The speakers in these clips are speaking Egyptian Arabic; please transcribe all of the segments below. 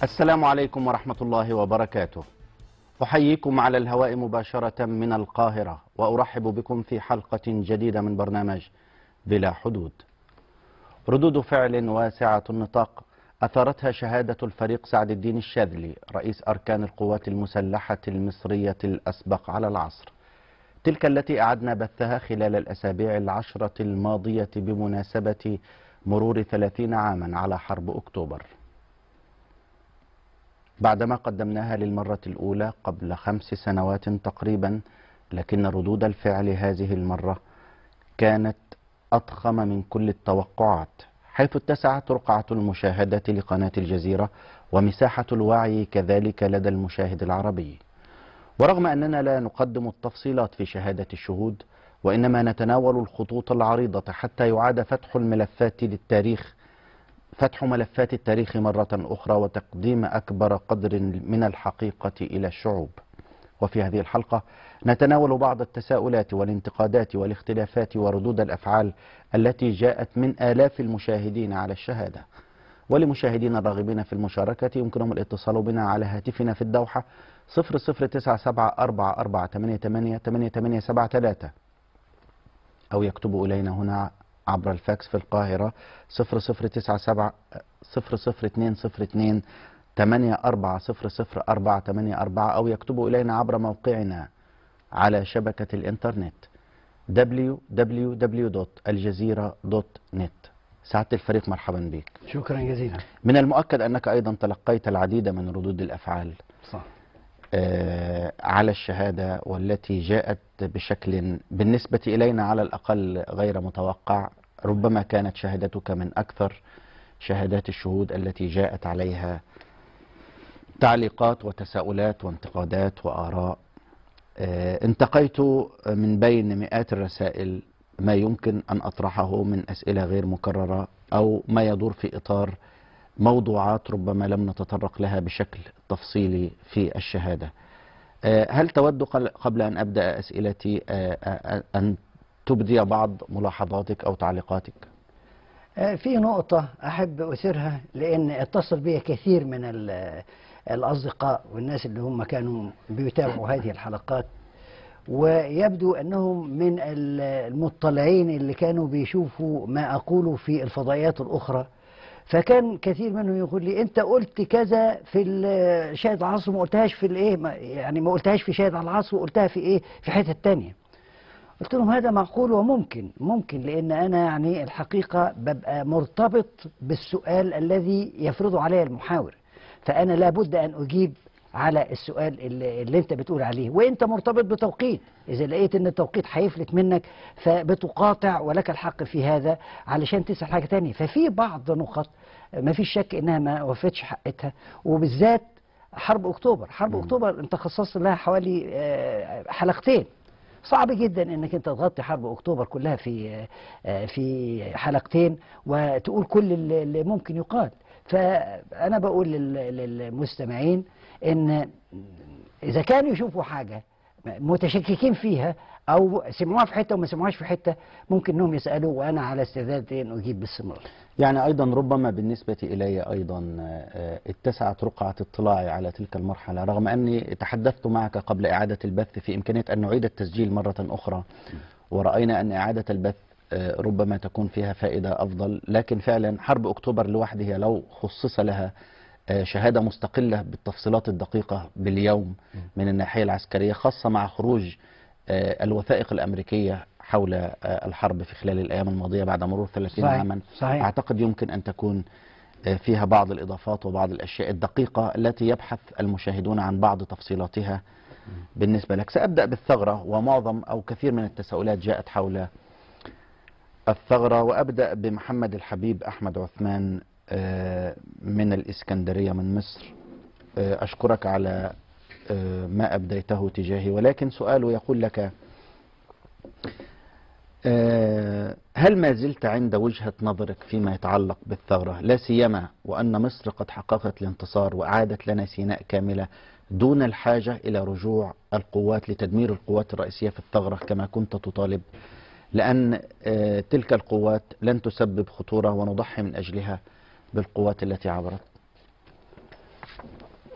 السلام عليكم ورحمة الله وبركاته أحييكم على الهواء مباشرة من القاهرة وأرحب بكم في حلقة جديدة من برنامج بلا حدود ردود فعل واسعة النطاق أثارتها شهادة الفريق سعد الدين الشاذلي رئيس أركان القوات المسلحة المصرية الأسبق على العصر تلك التي أعدنا بثها خلال الأسابيع العشرة الماضية بمناسبة مرور ثلاثين عاما على حرب أكتوبر بعدما قدمناها للمرة الأولى قبل خمس سنوات تقريبا لكن ردود الفعل هذه المرة كانت أضخم من كل التوقعات حيث اتسعت رقعة المشاهدة لقناة الجزيرة ومساحة الوعي كذلك لدى المشاهد العربي ورغم أننا لا نقدم التفصيلات في شهادة الشهود وإنما نتناول الخطوط العريضة حتى يعاد فتح الملفات للتاريخ فتح ملفات التاريخ مرة أخرى وتقديم أكبر قدر من الحقيقة إلى الشعوب وفي هذه الحلقة نتناول بعض التساؤلات والانتقادات والاختلافات وردود الأفعال التي جاءت من آلاف المشاهدين على الشهادة ولمشاهدينا الراغبين في المشاركة يمكنهم الاتصال بنا على هاتفنا في الدوحة 0097488887873 أو يكتبوا إلينا هنا عبر الفاكس في القاهرة 0097 00202 840048 أو يكتبوا إلينا عبر موقعنا على شبكة الإنترنت www.aljazeera.net سعادة الفريق مرحبا بك شكرا جزيلا من المؤكد أنك أيضا تلقيت العديد من ردود الأفعال صح آه، على الشهادة والتي جاءت بشكل بالنسبة إلينا على الأقل غير متوقع ربما كانت شهادتك من أكثر شهادات الشهود التي جاءت عليها تعليقات وتساؤلات وانتقادات وآراء آه، انتقيت من بين مئات الرسائل ما يمكن أن أطرحه من أسئلة غير مكررة أو ما يدور في إطار موضوعات ربما لم نتطرق لها بشكل تفصيلي في الشهادة آه، هل تود قل- قبل أن أبدأ أسئلتي آه، آه، أن تبدي بعض ملاحظاتك أو تعليقاتك آه، في نقطة أحب أثيرها لأن اتصل بي كثير من ال- الأصدقاء والناس اللي هم كانوا بيتابعوا هذه الحلقات ويبدو أنهم من ال- المطلعين اللي كانوا بيشوفوا ما أقوله في الفضائيات الأخرى فكان كثير منهم يقول لي انت قلت كذا في ال- شاهد العصر ما قلتهاش في الايه ما- يعني ما قلتهاش في شاهد على العصر وقلتها في ايه في حته تانية قلت لهم هذا معقول وممكن ممكن لان انا يعني الحقيقه ببقى مرتبط بالسؤال الذي يفرضه علي المحاور فانا لابد ان اجيب على السؤال اللي, اللي انت بتقول عليه وانت مرتبط بتوقيت اذا لقيت ان التوقيت هيفلت منك فبتقاطع ولك الحق في هذا علشان تسال حاجه تانية ففي بعض نقط ما فيش شك انها ما وفتش حقتها وبالذات حرب اكتوبر حرب اكتوبر انت خصصت لها حوالي آه، حلقتين صعب جدا انك انت تغطي حرب اكتوبر كلها في آه، في حلقتين وتقول كل اللي اللي ممكن يقال فانا بقول لل- للمستمعين ان اذا كانوا يشوفوا حاجه متشككين فيها او سمعوها في حته وما سمعوهاش في حته ممكن انهم يسالوا وانا على استعداد ان اجيب باستمرار يعني أيضا ربما بالنسبة إلي أيضا آه، اتسعت رقعة اطلاعي على تلك المرحلة رغم أني تحدثت معك قبل إعادة البث في إمكانية أن نعيد التسجيل مرة أخرى ورأينا أن إعادة البث آه، ربما تكون فيها فائدة أفضل لكن فعلا حرب أكتوبر لوحدها لو خصص لها آه، شهادة مستقلة بالتفصيلات الدقيقة باليوم من الناحية العسكرية خاصة مع خروج آه، الوثائق الأمريكية حول آه، الحرب في خلال الأيام الماضية بعد مرور 30 صحيح، عاما صحيح. أعتقد يمكن أن تكون آه، فيها بعض الإضافات وبعض الأشياء الدقيقة التي يبحث المشاهدون عن بعض تفصيلاتها بالنسبة لك سأبدأ بالثغرة ومعظم أو كثير من التساؤلات جاءت حول الثغرة وأبدأ بمحمد الحبيب أحمد عثمان آه، من الإسكندرية من مصر آه، أشكرك على آه، ما أبديته تجاهي ولكن سؤاله يقول لك آه، هل ما زلت عند وجهة نظرك فيما يتعلق بالثغرة لا سيما وأن مصر قد حققت الانتصار وأعادت لنا سيناء كاملة دون الحاجة إلى رجوع القوات لتدمير القوات الرئيسية في الثغرة كما كنت تطالب لأن آه، تلك القوات لن تسبب خطورة ونضحي من أجلها بالقوات التي عبرت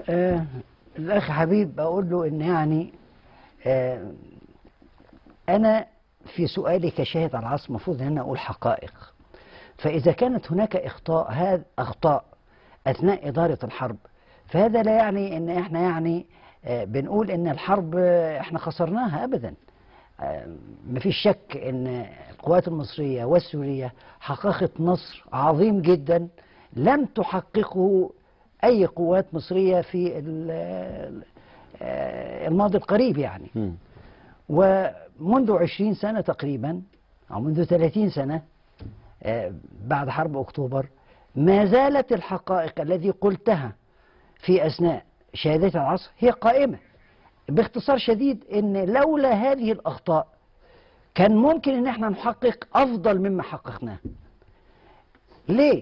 آه الأخ حبيب بقول له إن يعني آه أنا في سؤالي كشاهد على العصر المفروض أن أنا أقول حقائق فإذا كانت هناك إخطاء هذا أخطاء أثناء إدارة الحرب فهذا لا يعني إن إحنا يعني آه بنقول إن الحرب آه إحنا خسرناها أبدا آه مفيش شك إن القوات المصرية والسورية حققت نصر عظيم جدا لم تحققه أي قوات مصرية في ال- آه، الماضي القريب يعني مم. ومنذ عشرين سنة تقريبا أو منذ ثلاثين سنة آه، بعد حرب أكتوبر ما زالت الحقائق الذي قلتها في أثناء شهادة العصر هي قائمة باختصار شديد أن لولا هذه الأخطاء كان ممكن أن احنا نحقق أفضل مما حققناه ليه؟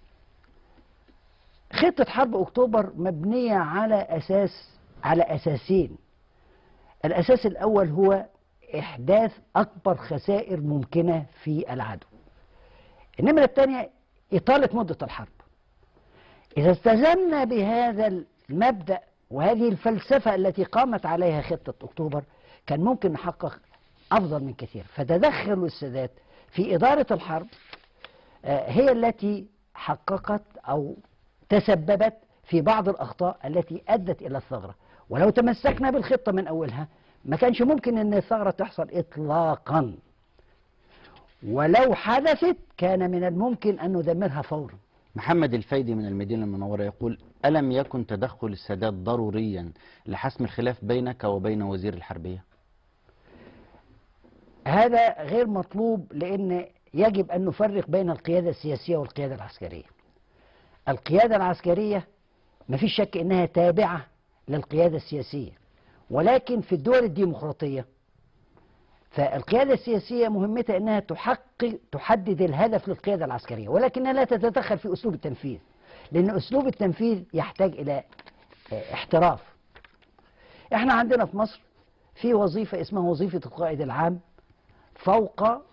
خطة حرب أكتوبر مبنية على أساس على أساسين الأساس الأول هو إحداث أكبر خسائر ممكنة في العدو النمرة الثانية إطالة مدة الحرب إذا التزمنا بهذا المبدأ وهذه الفلسفة التي قامت عليها خطة أكتوبر كان ممكن نحقق أفضل من كثير فتدخل السادات في إدارة الحرب آه، هي التي حققت أو تسببت في بعض الأخطاء التي أدت إلى الثغرة ولو تمسكنا بالخطة من أولها ما كانش ممكن أن الثغرة تحصل إطلاقا ولو حدثت كان من الممكن أن ندمرها فورا محمد الفايدي من المدينة المنورة يقول ألم يكن تدخل السادات ضروريا لحسم الخلاف بينك وبين وزير الحربية هذا غير مطلوب لأن يجب أن نفرق بين القيادة السياسية والقيادة العسكرية القيادة العسكرية ما فيش شك أنها تابعة للقيادة السياسية ولكن في الدول الديمقراطية فالقيادة السياسية مهمتها أنها تحقق تحدد الهدف للقيادة العسكرية ولكنها لا تتدخل في أسلوب التنفيذ لأن أسلوب التنفيذ يحتاج إلى آه، احتراف احنا عندنا في مصر في وظيفة اسمها وظيفة القائد العام فوق ال-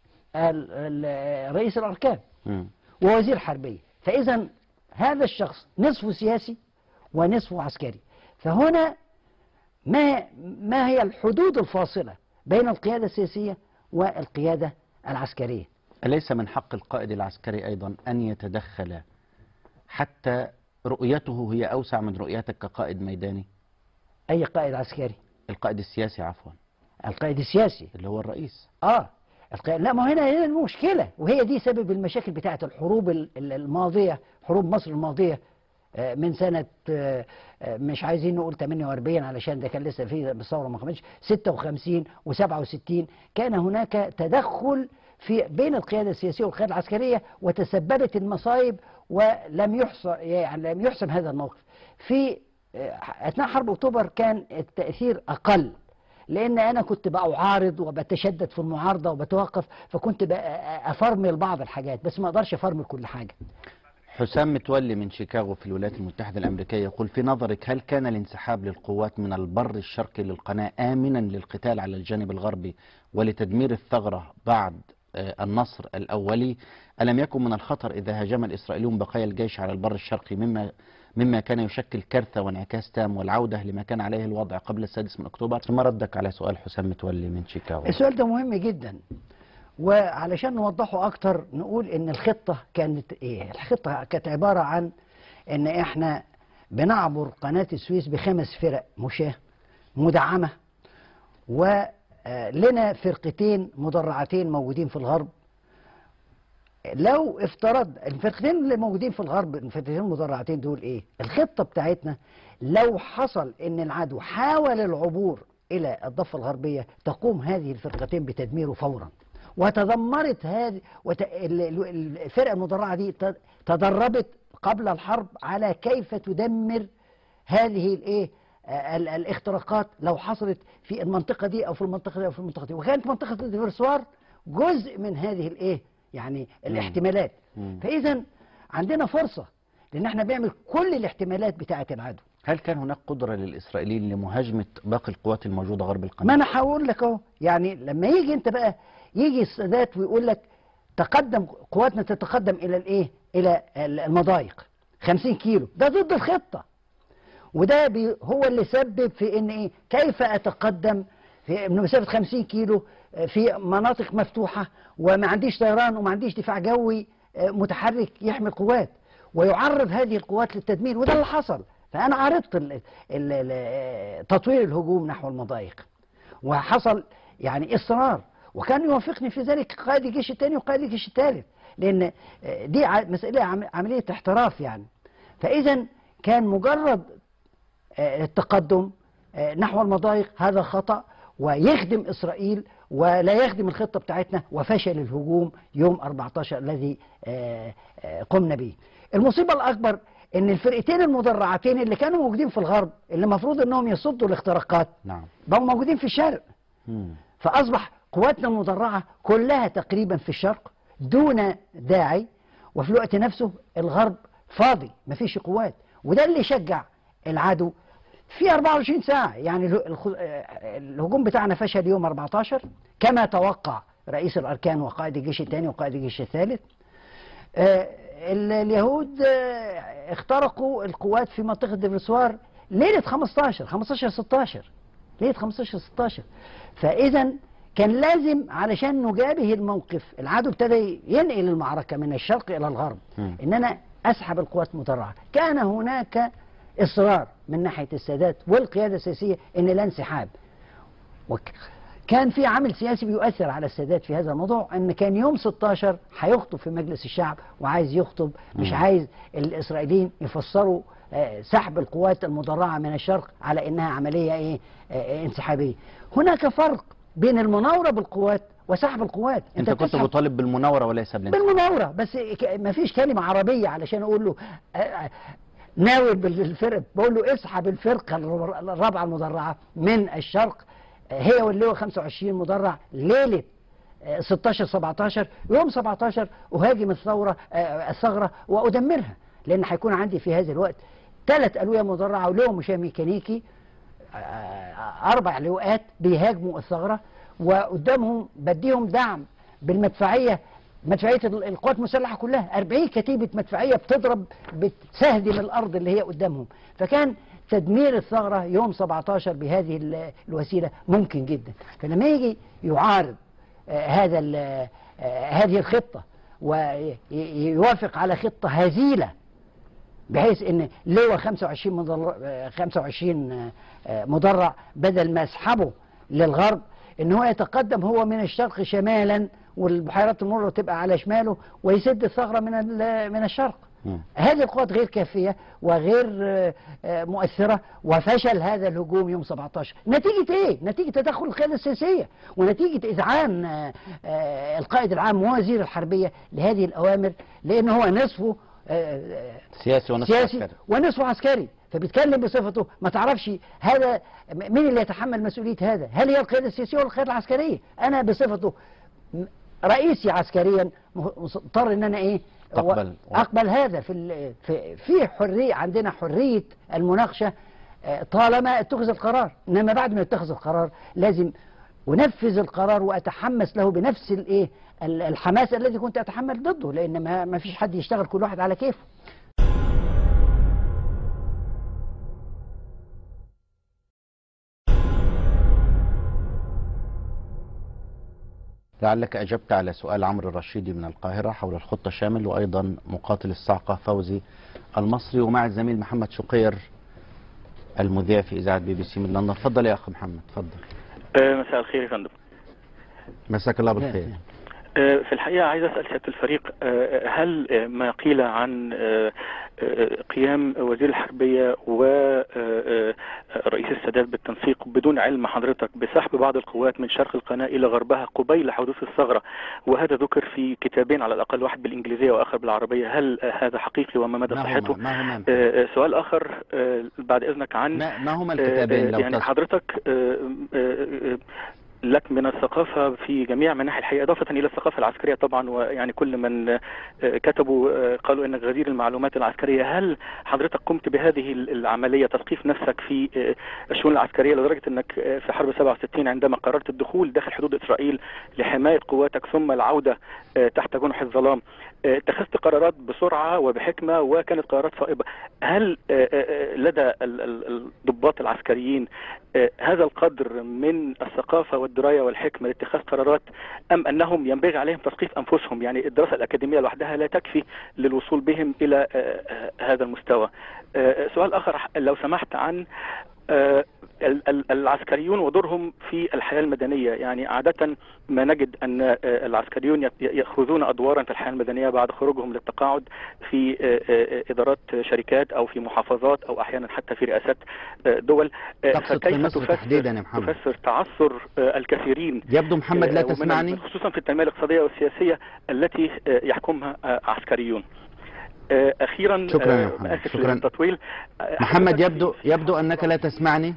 ال- رئيس الأركان مم. ووزير حربية فإذا هذا الشخص نصفه سياسي ونصفه عسكري فهنا ما ما هي الحدود الفاصلة بين القيادة السياسية والقيادة العسكرية أليس من حق القائد العسكري أيضا أن يتدخل حتى رؤيته هي أوسع من رؤيتك كقائد ميداني أي قائد عسكري القائد السياسي عفوا القائد السياسي اللي هو الرئيس اه الق- لا ما هنا هنا المشكلة وهي دي سبب المشاكل بتاعة الحروب ال- ال- الماضية حروب مصر الماضية آه، من سنة آه، آه، مش عايزين نقول 48 علشان ده كان لسه في الثورة ما قامتش 56 و67 كان هناك تدخل في بين القيادة السياسية والقيادة العسكرية وتسببت المصايب ولم يحصى يعني لم يحسم هذا الموقف في آه، أثناء حرب أكتوبر كان التأثير أقل لان انا كنت بعارض وبتشدد في المعارضه وبتوقف فكنت بقى افرمل بعض الحاجات بس ما اقدرش افرمل كل حاجه حسام متولي من شيكاغو في الولايات المتحدة الأمريكية يقول في نظرك هل كان الانسحاب للقوات من البر الشرقي للقناة آمنا للقتال على الجانب الغربي ولتدمير الثغرة بعد آه، النصر الأولي ألم يكن من الخطر إذا هاجم الإسرائيليون بقايا الجيش على البر الشرقي مما مما كان يشكل كارثة وانعكاس تام والعودة لما كان عليه الوضع قبل السادس من أكتوبر ثم ردك على سؤال حسام متولي من شيكاغو السؤال ده مهم جدا وعلشان نوضحه اكتر نقول ان الخطه كانت ايه الخطه كانت عباره عن ان احنا بنعبر قناه السويس بخمس فرق مشاه مدعمه ولنا فرقتين مدرعتين موجودين في الغرب لو افترض الفرقتين اللي موجودين في الغرب الفرقتين المدرعتين دول ايه الخطه بتاعتنا لو حصل ان العدو حاول العبور الى الضفه الغربيه تقوم هذه الفرقتين بتدميره فورا وتدمرت هذه وت... ال- ال- الفرقه المدرعه دي ت- تدربت قبل الحرب على كيف تدمر هذه الايه آه، ال- الاختراقات لو حصلت في المنطقه دي او في المنطقه دي او في المنطقه دي وكانت منطقه الديفرسوار جزء من هذه الايه يعني الاحتمالات مم. فاذا عندنا فرصه لان احنا بنعمل كل الاحتمالات بتاعه العدو هل كان هناك قدرة للإسرائيليين لمهاجمة باقي القوات الموجودة غرب القناة؟ ما انا هقول لك اهو يعني لما يجي انت بقى يجي السادات ويقول لك تقدم قواتنا تتقدم الى الايه الى المضايق 50 كيلو ده ضد الخطه وده بي هو اللي سبب في ان ايه كيف اتقدم في من مسافه 50 كيلو آه، في مناطق مفتوحه وما عنديش طيران وما عنديش دفاع جوي آه، متحرك يحمي القوات ويعرض هذه القوات للتدمير وده اللي حصل فانا عرضت ال- ال- ال- تطوير الهجوم نحو المضايق وحصل يعني اصرار وكان يوافقني في ذلك قائد الجيش الثاني وقائد الجيش الثالث لان آه، دي ع- مساله عم- عمليه احتراف يعني فاذا كان مجرد آه، التقدم آه، نحو المضايق هذا خطأ ويخدم إسرائيل ولا يخدم الخطة بتاعتنا وفشل الهجوم يوم 14 الذي آه، آه، قمنا به المصيبة الأكبر ان الفرقتين المدرعتين اللي كانوا موجودين في الغرب اللي المفروض انهم يصدوا الاختراقات نعم بقوا موجودين في الشرق مم. فأصبح قواتنا المدرعة كلها تقريبا في الشرق دون داعي وفي الوقت نفسه الغرب فاضي مفيش قوات وده اللي شجع العدو في 24 ساعة يعني اله- الخ- آه، الهجوم بتاعنا فشل يوم 14 كما توقع رئيس الأركان وقائد الجيش الثاني وقائد الجيش الثالث آه، ال- اليهود آه، اخترقوا القوات في منطقة ديفرسوار ليلة 15 15 16 ليلة 15 16 فإذا كان لازم علشان نجابه الموقف العدو ابتدى ينقل المعركة من الشرق إلى الغرب مم. إن أنا أسحب القوات المدرعة كان هناك إصرار من ناحية السادات والقيادة السياسية إن لا انسحاب وكان في عامل سياسي بيؤثر على السادات في هذا الموضوع ان كان يوم 16 هيخطب في مجلس الشعب وعايز يخطب مش مم. عايز الاسرائيليين يفسروا آه، سحب القوات المدرعه من الشرق على انها عمليه ايه آه، انسحابيه هناك فرق بين المناوره بالقوات وسحب القوات انت كنت بتسحب مطالب بالمناورة وليس بالانسحاب بالمناورة بس ما فيش كلمة عربية علشان أقول له آه، آه، ناوي بالفرق بقول له اسحب الفرقة الر- الرابعة المدرعة من الشرق آه، هي واللواء 25 مدرع ليلة آه، 16 17 يوم 17 أهاجم الثورة آه، الثغرة وأدمرها لأن هيكون عندي في هذا الوقت ثلاث ألوية مدرعة ولواء مشاة ميكانيكي آه، أربع لواءات بيهاجموا الثغرة وقدامهم بديهم دعم بالمدفعية مدفعية ال- القوات المسلحة كلها 40 كتيبة مدفعية بتضرب بتسهدم الأرض اللي هي قدامهم فكان تدمير الثغرة يوم 17 بهذه ال- الوسيلة ممكن جدا فلما يجي يعارض آه، هذا ال- آه، هذه الخطة ويوافق على خطة هزيلة بحيث ان لواء 25 مدرع 25 آه، مدرع بدل ما اسحبه للغرب ان هو يتقدم هو من الشرق شمالا والبحيرات المره تبقى على شماله ويسد الثغره من ال- من الشرق مم. هذه القوات غير كافيه وغير آه، آه، مؤثره وفشل هذا الهجوم يوم 17 نتيجه ايه نتيجه تدخل القياده السياسيه ونتيجه اذعان آه، آه، القائد العام ووزير الحربيه لهذه الاوامر لان هو نصفه آه، آه، سياسي ونصف سياسي عسكري ونصفه عسكري فبيتكلم بصفته ما تعرفش هذا مين اللي يتحمل مسؤوليه هذا هل هي القياده السياسيه ولا القياده العسكريه انا بصفته م- رئيسي عسكريا مضطر ان انا ايه تقبل. اقبل هذا في ال- في في حريه عندنا حريه المناقشه آه، طالما اتخذ القرار انما بعد ما يتخذ القرار لازم انفذ القرار واتحمس له بنفس الايه ال- الحماس الذي كنت اتحمل ضده لان ما ما فيش حد يشتغل كل واحد على كيفه لعلك أجبت على سؤال عمرو الرشيدي من القاهرة حول الخطة شامل وأيضا مقاتل الصاعقة فوزي المصري ومع الزميل محمد شقير المذيع في إذاعة بي بي سي من لندن تفضل يا أخ محمد تفضل آه، مساء الخير يا فندم مساك الله بالخير آه، في الحقيقة عايز أسأل سيادة الفريق آه، هل آه، ما قيل عن آه، آه، قيام وزير الحربية ورئيس السادات بالتنسيق بدون علم حضرتك بسحب بعض القوات من شرق القناة إلى غربها قبيل حدوث الثغرة وهذا ذكر في كتابين على الأقل واحد بالإنجليزية وآخر بالعربية هل آه، هذا حقيقي وما مدى ما صحته؟ هما ما هما آه، آه، سؤال آخر آه، بعد إذنك عن ما, ما هما آه، الكتابين آه، لو يعني تذكر حضرتك آه، آه، آه، لك من الثقافة في جميع مناحي الحياة إضافة إلى الثقافة العسكرية طبعا ويعني كل من آه، كتبوا آه، قالوا إنك غزير المعلومات العسكرية هل حضرتك قمت بهذه العملية تثقيف نفسك في آه، الشؤون العسكرية لدرجة إنك آه، في حرب 67 عندما قررت الدخول داخل حدود إسرائيل لحماية قواتك ثم العودة آه، تحت جنح الظلام آه، اتخذت قرارات بسرعة وبحكمة وكانت قرارات صائبة هل آه، آه، لدى ال- ال- الضباط العسكريين آه، هذا القدر من الثقافة والدراية والحكمة لاتخاذ قرارات أم أنهم ينبغي عليهم تثقيف أنفسهم يعني الدراسة الأكاديمية لوحدها لا تكفي للوصول بهم إلى آه، آه، هذا المستوى آه، سؤال آخر لو سمحت عن آه، ال- ال- العسكريون ودورهم في الحياة المدنية يعني عادة ما نجد أن آه، العسكريون يت- يأخذون أدوارا في الحياة المدنية بعد خروجهم للتقاعد في آه، آه، إدارات شركات أو في محافظات أو أحيانا حتى في رئاسات آه، دول آه، تقصد في مصر تحديدا يا محمد. تفسر تعثر آه، الكثيرين يبدو محمد لا آه، ومن- تسمعني خصوصا في التنمية الاقتصادية والسياسية التي آه، يحكمها آه، عسكريون آه، أخيرا شكراً يا آه، محمد. آسف شكراً. للتطويل آه، محمد حضرتك يبدو في- يبدو أنك لا تسمعني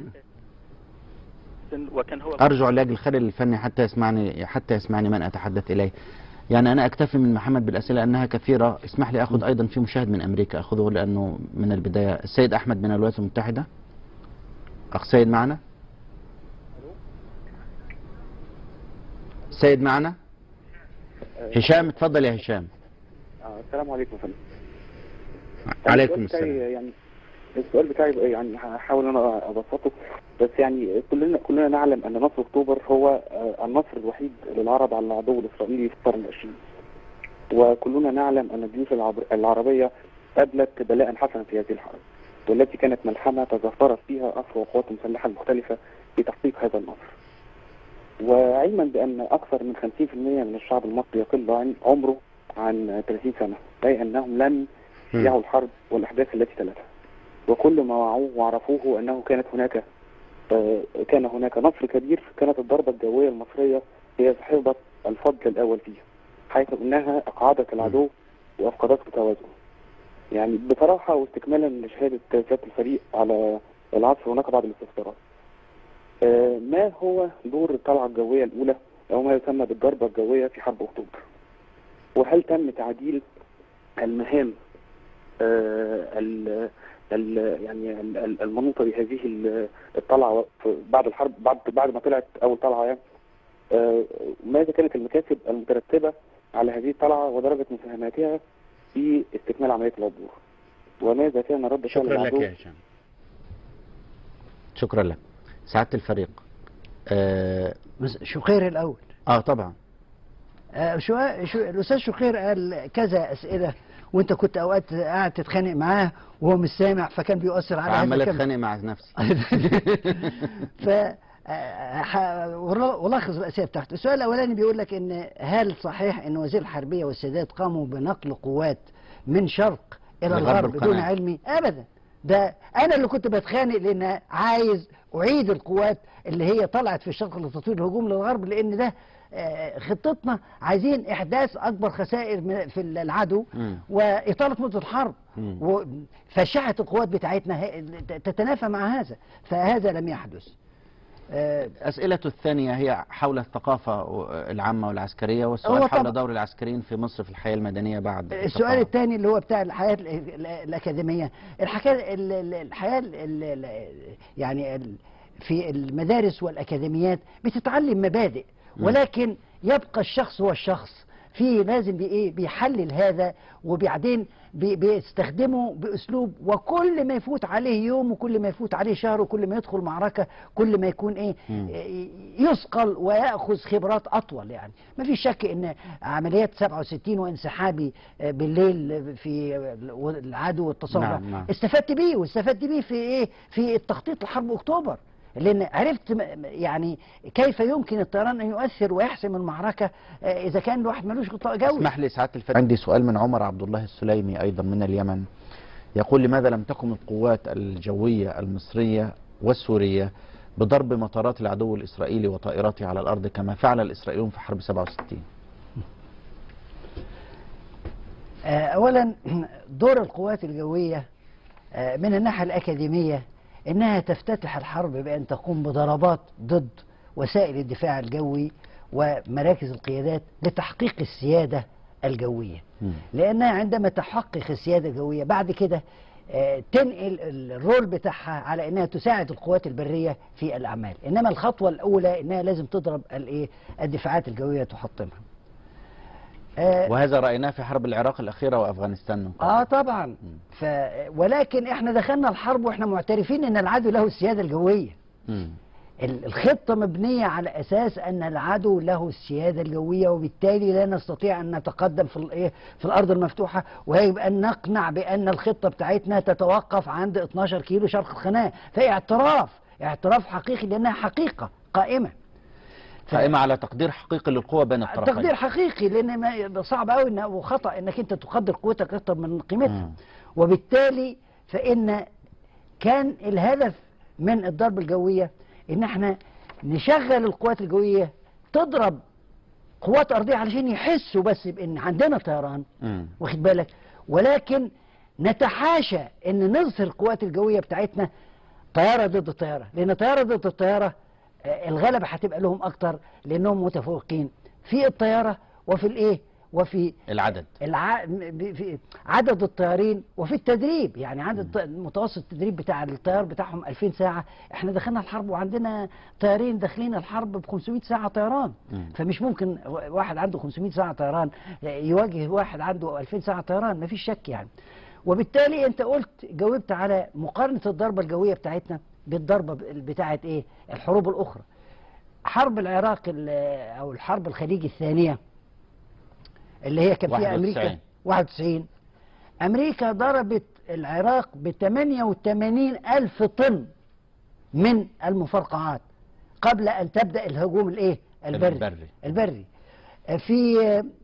وكان هو أرجو علاج الخلل الفني حتى يسمعني حتى يسمعني من أتحدث إليه يعني أنا أكتفي من محمد بالأسئلة أنها كثيرة اسمح لي أخذ أيضا في مشاهد من أمريكا أخذه لأنه من البداية السيد أحمد من الولايات المتحدة أخ سيد معنا سيد معنا هشام اتفضل يا هشام آه، السلام عليكم يا فندم عليكم السؤال بتاعي السلام يعني السؤال بتاعي بقى يعني هحاول انا ابسطه بس يعني كلنا كلنا نعلم ان نصر اكتوبر هو آه، النصر الوحيد للعرب على العدو الاسرائيلي في القرن العشرين وكلنا نعلم ان الجيوش العب- العربيه ابلت بلاء حسنا في هذه الحرب والتي كانت ملحمه تظاهرت فيها افرع القوات المسلحه المختلفه في تحقيق هذا النصر وعلما بان اكثر من 50% من الشعب المصري يقل عن عمره عن 30 سنه اي انهم لم مم. يعوا الحرب والأحداث التي تلتها وكل ما وعوه وعرفوه أنه كانت هناك آه، كان هناك نصر كبير كانت الضربة الجوية المصرية هي صاحبة الفضل الأول فيها حيث أنها أقعدت العدو وأفقدته توازنه يعني بصراحة واستكمالا لشهادة سيادة الفريق على العصر هناك بعض الاستفسارات آه، ما هو دور الطلعة الجوية الأولى أو ما يسمى بالضربة الجوية في حرب أكتوبر وهل تم تعديل المهام آه، ال ال يعني ال- ال- المنوطه بهذه ال- الطلعه في- بعد الحرب بعد بعد ما طلعت اول طلعه يعني آه، ماذا كانت المكاسب المترتبه على هذه الطلعه ودرجه مساهماتها في استكمال عمليه العبور وماذا كان رد فعل شكرا لك العدو يا هشام شكرا لك سعادة الفريق آه, بس شقير الأول آه طبعا آه، شو شو الأستاذ شقير قال كذا أسئلة وأنت كنت أوقات قاعد تتخانق معاه وهو مش سامع فكان بيؤثر على عمال هذا الكم. أتخانق مع نفسي ف آه، ح- ولخص الأسئلة بتاعته السؤال الأولاني بيقول لك إن هل صحيح إن وزير الحربية والسادات قاموا بنقل قوات من شرق إلى لغرب الغرب بدون القناة. علمي أبدا ده أنا اللي كنت بتخانق لأن عايز أعيد القوات اللي هي طلعت في الشرق لتطوير الهجوم للغرب لأن ده آه، خطتنا عايزين إحداث أكبر خسائر من- في العدو مم. وإطالة مدة الحرب مم. وفشحة القوات بتاعتنا هي- تتنافى مع هذا فهذا لم يحدث آه، أسئلة الثانية هي حول الثقافة العامة والعسكرية هو والسؤال حول طبعا- دور العسكريين في مصر في الحياة المدنية بعد السؤال التقاعد. الثاني اللي هو بتاع الحياة ال- ال- الأكاديمية الحكاية ال- ال- الحياة ال- ال- ال- يعني ال- في المدارس والأكاديميات بتتعلم مبادئ مم. ولكن يبقى الشخص هو الشخص في لازم بي ايه بيحلل هذا وبعدين بي بيستخدمه باسلوب وكل ما يفوت عليه يوم وكل ما يفوت عليه شهر وكل ما يدخل معركه كل ما يكون ايه مم. إيه، يثقل وياخذ خبرات اطول يعني ما في شك ان عمليات 67 وانسحابي آه، بالليل في العدو والتصور نعم، نعم. استفدت بيه واستفدت بيه في ايه في التخطيط لحرب اكتوبر لان عرفت م- يعني كيف يمكن الطيران ان يؤثر ويحسم المعركه آه، اذا كان الواحد ملوش غطاء جوي اسمح لي سعادة الفريق عندي سؤال من عمر عبد الله السليمي أيضا من اليمن يقول لماذا لم تقم القوات الجوية المصرية والسورية بضرب مطارات العدو الإسرائيلي وطائراته على الأرض كما فعل الإسرائيليون في حرب 67 آه، اولا دور القوات الجويه آه، من الناحيه الاكاديميه انها تفتتح الحرب بان تقوم بضربات ضد وسائل الدفاع الجوي ومراكز القيادات لتحقيق السيادة الجوية مم. لأنها عندما تحقق السيادة الجوية بعد كده آه، تنقل الرول بتاعها على انها تساعد القوات البريه في الاعمال انما الخطوه الاولى انها لازم تضرب الايه الدفاعات الجويه تحطمها آه، وهذا رأيناه في حرب العراق الأخيرة وأفغانستان من قبل اه طبعا ف ولكن احنا دخلنا الحرب واحنا معترفين ان العدو له السياده الجويه مم. ال- الخطه مبنيه على اساس ان العدو له السياده الجويه وبالتالي لا نستطيع ان نتقدم في الايه في الارض المفتوحه ويجب ان نقنع بان الخطه بتاعتنا تتوقف عند 12 كيلو شرق القناه فهي اعتراف اعتراف حقيقي لانها حقيقه قائمه ف- قائمة على تقدير حقيقي للقوة بين الطرفين تقدير حقيقي لان ما- صعب قوي إن- وخطا انك انت تقدر قوتك اكتر من قيمتها مم. وبالتالي فإن كان الهدف من الضربة الجوية إن احنا نشغل القوات الجوية تضرب قوات أرضية علشان يحسوا بس بأن عندنا طيران مم. واخد بالك ولكن نتحاشى أن نظهر القوات الجوية بتاعتنا طيارة ضد طيارة لأن طيارة ضد الطيارة آه، الغلبة هتبقى لهم أكتر لأنهم متفوقين في الطيارة وفي الإيه وفي العدد الع... ب- في عدد الطيارين وفي التدريب يعني عدد الط- متوسط التدريب بتاع الطيار بتاعهم 2000 ساعة احنا دخلنا الحرب وعندنا طيارين داخلين الحرب ب 500 ساعة طيران مم. فمش ممكن واحد عنده 500 ساعة طيران يواجه واحد عنده 2000 ساعة طيران مفيش شك يعني وبالتالي انت قلت جاوبت على مقارنة الضربة الجوية بتاعتنا بالضربة بتاعت ايه الحروب الاخرى حرب العراق ال- او الحرب الخليج الثانية اللي هي كان فيها 91. امريكا 91 امريكا ضربت العراق ب 88 الف طن من المفرقعات قبل ان تبدا الهجوم الايه البري البري. البري في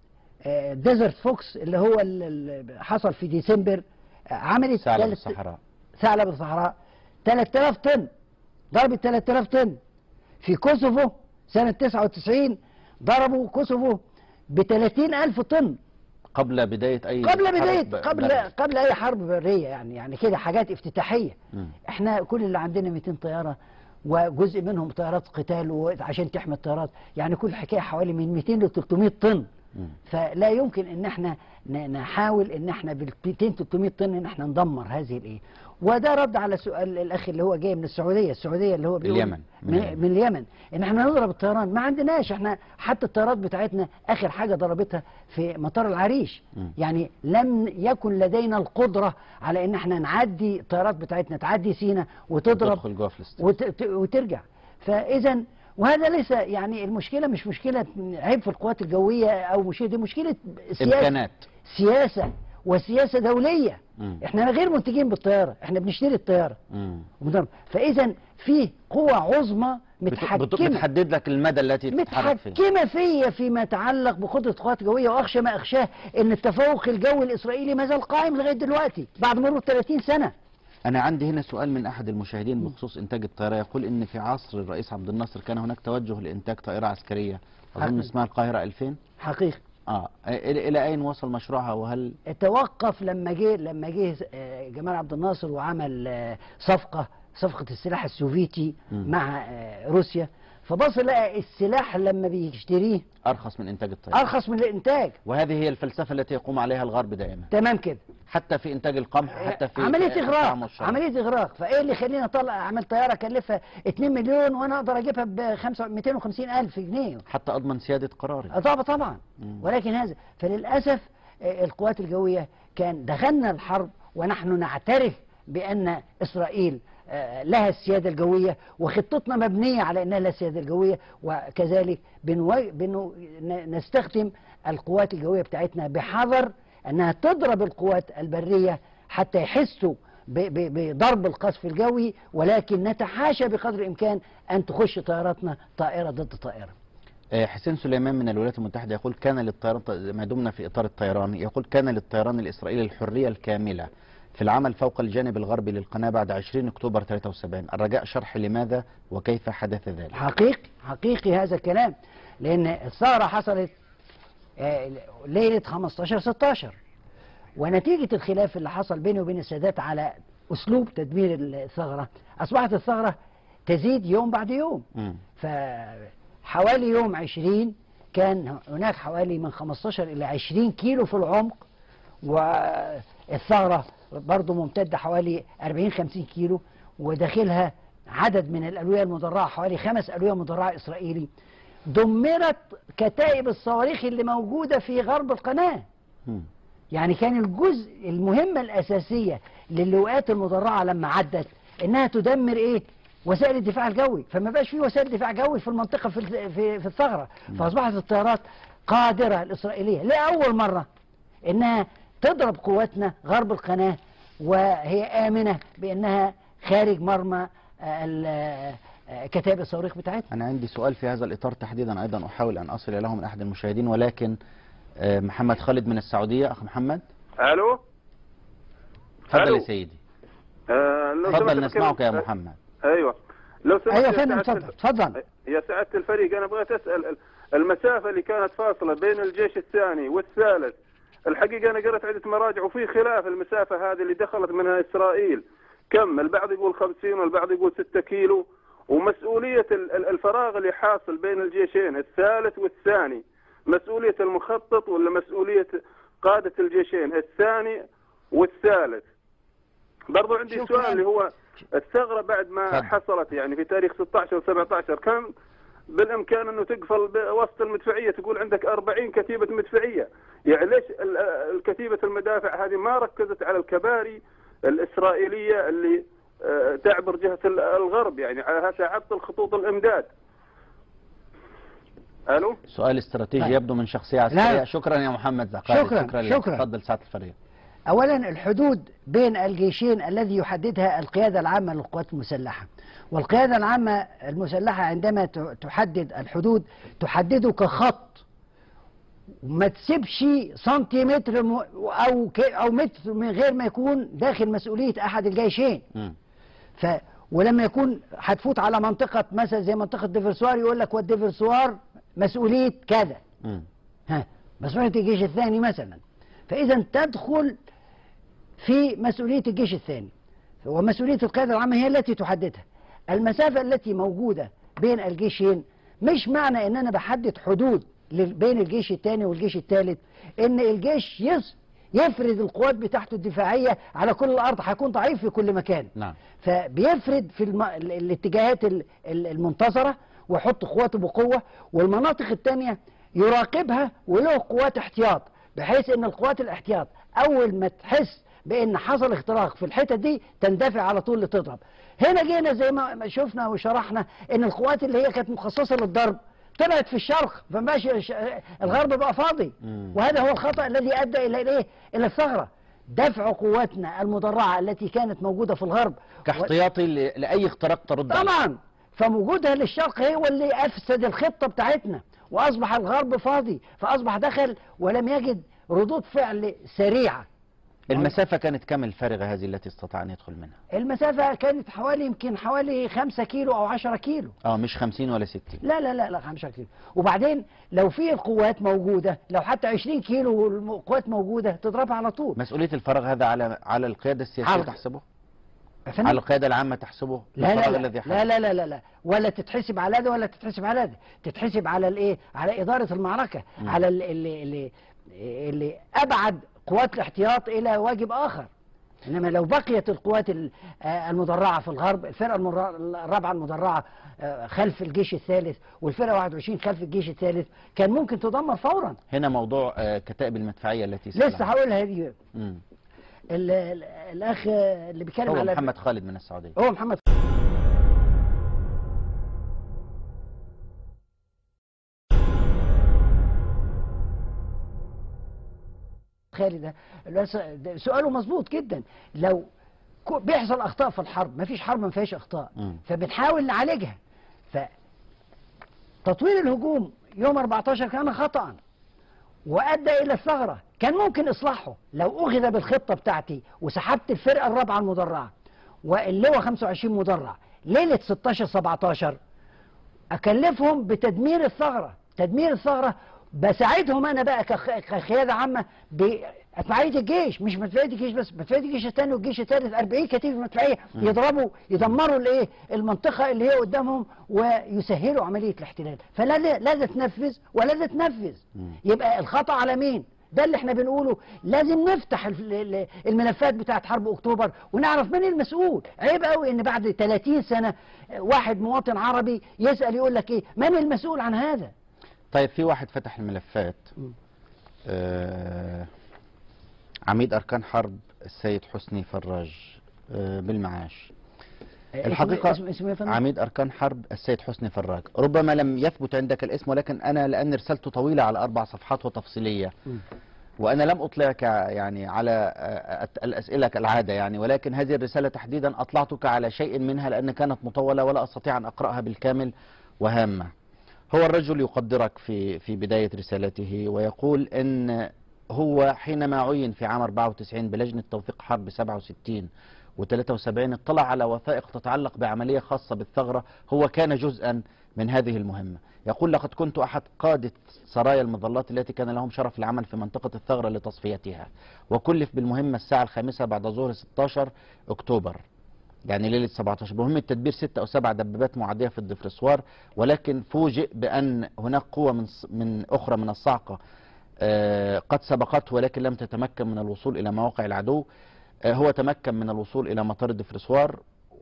ديزرت فوكس اللي هو ال- ال- حصل في ديسمبر آه، عملت ثعلب تلت- الصحراء ثعلب الصحراء 3000 طن ضربت 3000 طن في كوسوفو سنة 99 ضربوا كوسوفو ب 30000 طن قبل بداية أي قبل حرب بداية ب- قبل بري. قبل أي حرب برية يعني يعني كده حاجات افتتاحية مم. احنا كل اللي عندنا 200 طيارة وجزء منهم طيارات قتال وعشان تحمي الطيارات يعني كل حكاية حوالي من 200 ل 300 طن مم. فلا يمكن ان احنا ن- نحاول ان احنا بال 200 300 طن ان احنا ندمر هذه الايه وده رد على سؤال الاخ اللي هو جاي من السعوديه السعوديه اللي هو بيقول اليمن. من من, اليمن. من اليمن ان احنا نضرب الطيران ما عندناش احنا حتى الطيارات بتاعتنا اخر حاجه ضربتها في مطار العريش مم. يعني لم يكن لدينا القدره على ان احنا نعدي الطيارات بتاعتنا تعدي سينا وتضرب تدخل جوه فلسطين وت... ت- وترجع فاذا وهذا ليس يعني المشكله مش مشكله عيب في القوات الجويه او مشكله دي مشكله سياسه إمكانات سياسه وسياسه دوليه مم. احنا غير منتجين بالطياره احنا بنشتري الطياره مم. وبنضرب. فاذا في قوة عظمى بت- بت- متحكمة بتحدد لك المدى التي تتحرك فيه متحكمة فيا فيما يتعلق بقدرة القوات الجوية وأخشى ما أخشاه إن التفوق الجوي الإسرائيلي ما زال قائم لغاية دلوقتي بعد مرور 30 سنة أنا عندي هنا سؤال من أحد المشاهدين بخصوص إنتاج الطائرة يقول إن في عصر الرئيس عبد الناصر كان هناك توجه لإنتاج طائرة عسكرية أظن حقيقي. اسمها القاهرة 2000 حقيقي آه إلى إلى أين وصل مشروعها وهل توقف لما جه لما جه آه، جمال عبد الناصر وعمل آه، صفقة صفقة السلاح السوفيتي مم. مع آه، روسيا فبص لقى السلاح لما بيشتريه أرخص من إنتاج الطائرة أرخص من الإنتاج وهذه هي الفلسفة التي يقوم عليها الغرب دائما تمام كده حتى في إنتاج القمح حتى في عملية في إغراق الطعام والشراب. عملية إغراق فإيه اللي يخليني أطلع أعمل طيارة أكلفها 2 مليون وأنا أقدر أجيبها ب 250 ألف جنيه حتى أضمن سيادة قراري آه طبعا طبعا مم. ولكن هذا فللأسف آه، القوات الجوية كان دخلنا الحرب ونحن نعترف بأن إسرائيل آه، لها السيادة الجوية وخطتنا مبنية على أنها لها السيادة الجوية وكذلك بنو... بنو... ن- نستخدم القوات الجوية بتاعتنا بحذر أنها تضرب القوات البرية حتى يحسوا ب... ب... بضرب القصف الجوي ولكن نتحاشى بقدر الإمكان أن تخش طائراتنا طائرة ضد طائرة آه، حسين سليمان من الولايات المتحدة يقول كان للطيران ما دمنا في إطار الطيران يقول كان للطيران الإسرائيلي الحرية الكاملة في العمل فوق الجانب الغربي للقناة بعد 20 أكتوبر 73 الرجاء شرح لماذا وكيف حدث ذلك حقيقي حقيقي هذا الكلام لان الثوره حصلت آه، ليله 15 16 ونتيجه الخلاف اللي حصل بيني وبين السادات على اسلوب تدمير الثغره اصبحت الثغره تزيد يوم بعد يوم مم. فحوالي يوم 20 كان هناك حوالي من 15 إلى 20 كيلو في العمق والثغرة برضو ممتدة حوالي 40 50 كيلو وداخلها عدد من الألوية المدرعة حوالي خمس ألوية مدرعة إسرائيلي دمرت كتائب الصواريخ اللي موجودة في غرب القناة مم. يعني كان الجزء المهمة الأساسية للواءات المدرعة لما عدت إنها تدمر إيه؟ وسائل الدفاع الجوي فما بقاش في وسائل دفاع جوي في المنطقة في في, في الثغرة فأصبحت الطيارات قادرة الإسرائيلية لأول مرة إنها تضرب قواتنا غرب القناة وهي آمنة بأنها خارج مرمى آه، ال- آه، كتائب الصواريخ بتاعتنا أنا عندي سؤال في هذا الإطار تحديدا أيضا أحاول أن أصل له من أحد المشاهدين ولكن آه، محمد خالد من السعودية أخ محمد الو تفضل ألو. يا سيدي آه لو تفضل سمحت نسمعك يا بكلم- محمد ايوه لو سمحت أيوة يا فندم سعادة اتفضل الف- اتفضل يا سعادة الفريق انا بغيت اسال ال- المسافه اللي كانت فاصله بين الجيش الثاني والثالث الحقيقه انا قرأت عده مراجع وفي خلاف المسافه هذه اللي دخلت منها اسرائيل كم البعض يقول 50 والبعض يقول 6 كيلو ومسؤوليه ال- ال- الفراغ اللي حاصل بين الجيشين الثالث والثاني مسؤوليه المخطط ولا مسؤوليه قاده الجيشين الثاني والثالث برضو عندي شكراً. سؤال اللي هو الثغرة بعد ما تفضل. حصلت يعني في تاريخ 16 و 17 كان بالامكان انه تقفل بوسط المدفعيه تقول عندك 40 كتيبه مدفعيه يعني ليش ال- الكتيبه المدافع هذه ما ركزت على الكباري الاسرائيليه اللي آه، تعبر جهه ال- الغرب يعني على تعطل خطوط الامداد الو سؤال استراتيجي طيب. يبدو من شخصية لا. عسكرية شكرا يا محمد زقاري شكراً، شكرا لك. شكراً. تفضل سعادة الفريق أولا الحدود بين الجيشين الذي يحددها القيادة العامة للقوات المسلحة والقيادة العامة المسلحة عندما ت- تحدد الحدود تحدده كخط ما تسيبش سنتيمتر م- أو ك- أو متر من غير ما يكون داخل مسؤولية أحد الجيشين مم. ف ولما يكون هتفوت على منطقة مثلا زي منطقة ديفرسوار يقول لك والديفرسوار مسؤولية كذا مم. ها مسؤولية الجيش الثاني مثلا فإذا تدخل في مسؤولية الجيش الثاني ومسؤولية القيادة العامة هي التي تحددها المسافة التي موجودة بين الجيشين مش معنى ان انا بحدد حدود لل- بين الجيش الثاني والجيش الثالث ان الجيش يس يفرد القوات بتاعته الدفاعية على كل الارض هيكون ضعيف في كل مكان نعم فبيفرد في الم... ال- الاتجاهات ال- ال- المنتظرة ويحط قواته بقوة والمناطق التانية يراقبها وله قوات احتياط بحيث ان القوات الاحتياط اول ما تحس بان حصل اختراق في الحتة دي تندفع على طول لتضرب هنا جينا زي ما ما شفنا وشرحنا ان القوات اللي هي كانت مخصصة للضرب طلعت في الشرق فماشي الش- الغرب بقى فاضي مم. وهذا هو الخطأ الذي ادى الى الايه الى الثغرة دفع قواتنا المدرعة التي كانت موجودة في الغرب كاحتياطي ل- لأي اختراق ترد عليه. طبعا فوجودها للشرق هو اللي افسد الخطه بتاعتنا واصبح الغرب فاضي فاصبح دخل ولم يجد ردود فعل سريعه المسافة كانت كم الفارغة هذه التي استطاع أن يدخل منها المسافه كانت حوالي يمكن حوالي 5 كيلو او 10 كيلو اه مش 50 ولا 60 لا لا لا لا 5 كيلو وبعدين لو في القوات موجوده لو حتى 20 كيلو والقوات موجوده تضربها على طول مسؤولية الفراغ هذا على على القيادة السياسية على- تحسبه فندم؟ على القيادة العامة تحسبه لا الفراغ لا الذي لا, حدث لا لا لا لا لا ولا تتحسب على ده ولا تتحسب على ده تتحسب على الايه على إدارة المعركة مم. على اللي, اللي, اللي, اللي أبعد قوات الاحتياط إلى واجب آخر إنما لو بقيت القوات ال- آه، المدرعة في الغرب الفرقة المر- الرابعة المدرعة آه، خلف الجيش الثالث والفرقة 21 خلف الجيش الثالث كان ممكن تدمر فورا هنا موضوع آه، كتائب المدفعية التي لسه سألها. هقولها دي مم. ال- ال- الأخ اللي بيتكلم هو على محمد خالد من السعودية هو محمد خالد ده الأس- ده سؤاله مظبوط جدا لو كو- بيحصل اخطاء في الحرب ما فيش حرب ما فيهاش اخطاء مم. فبنحاول نعالجها فتطوير الهجوم يوم 14 كان خطأ وادى الى الثغره كان ممكن اصلاحه لو اخذ بالخطه بتاعتي وسحبت الفرقه الرابعه المدرعه واللواء 25 مدرع ليله 16 17 اكلفهم بتدمير الثغره تدمير الثغره بساعدهم انا بقى كخ- كقياده عامه مدفعيه الجيش مش مدفعيه الجيش بس مدفعيه الجيش الثاني والجيش الثالث 40 كتيبه مدفعيه يضربوا يدمروا الايه المنطقه اللي هي قدامهم ويسهلوا عمليه الاحتلال فلا لا لا ده تنفذ ولا ده تنفذ يبقى الخطا على مين ده اللي احنا بنقوله لازم نفتح ال- ال- الملفات بتاعت حرب اكتوبر ونعرف مين المسؤول عيب قوي ان بعد 30 سنه واحد مواطن عربي يسال يقول لك ايه من المسؤول عن هذا طيب في واحد فتح الملفات آه عميد أركان حرب السيد حسني فراج آه بالمعاش الحقيقة اسمه اسمه إيه يا فندم؟ عميد أركان حرب السيد حسني فراج ربما لم يثبت عندك الاسم ولكن أنا لأن رسالته طويلة على أربع صفحات وتفصيلية مم. وأنا لم أطلعك يعني على آه، الأسئلة كالعادة يعني ولكن هذه الرسالة تحديدا أطلعتك على شيء منها لأن كانت مطولة ولا أستطيع أن أقرأها بالكامل وهامة هو الرجل يقدرك في في بداية رسالته ويقول إن هو حينما عين في عام 94 بلجنة توثيق حرب 67 و73 اطلع على وثائق تتعلق بعملية خاصة بالثغرة هو كان جزءا من هذه المهمة يقول لقد كنت أحد قادة سرايا المظلات التي كان لهم شرف العمل في منطقة الثغرة لتصفيتها وكلف بالمهمة الساعة الخامسة بعد ظهر 16 أكتوبر يعني ليلة 17 بمهمة تدبير ستة أو سبع دبابات معادية في الدفرسوار ولكن فوجئ بأن هناك قوة من ص- من أخرى من الصاعقة آه، قد سبقته ولكن لم تتمكن من الوصول إلى مواقع العدو آه، هو تمكن من الوصول إلى مطار الدفرسوار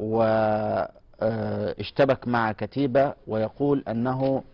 واشتبك مع كتيبة ويقول أنه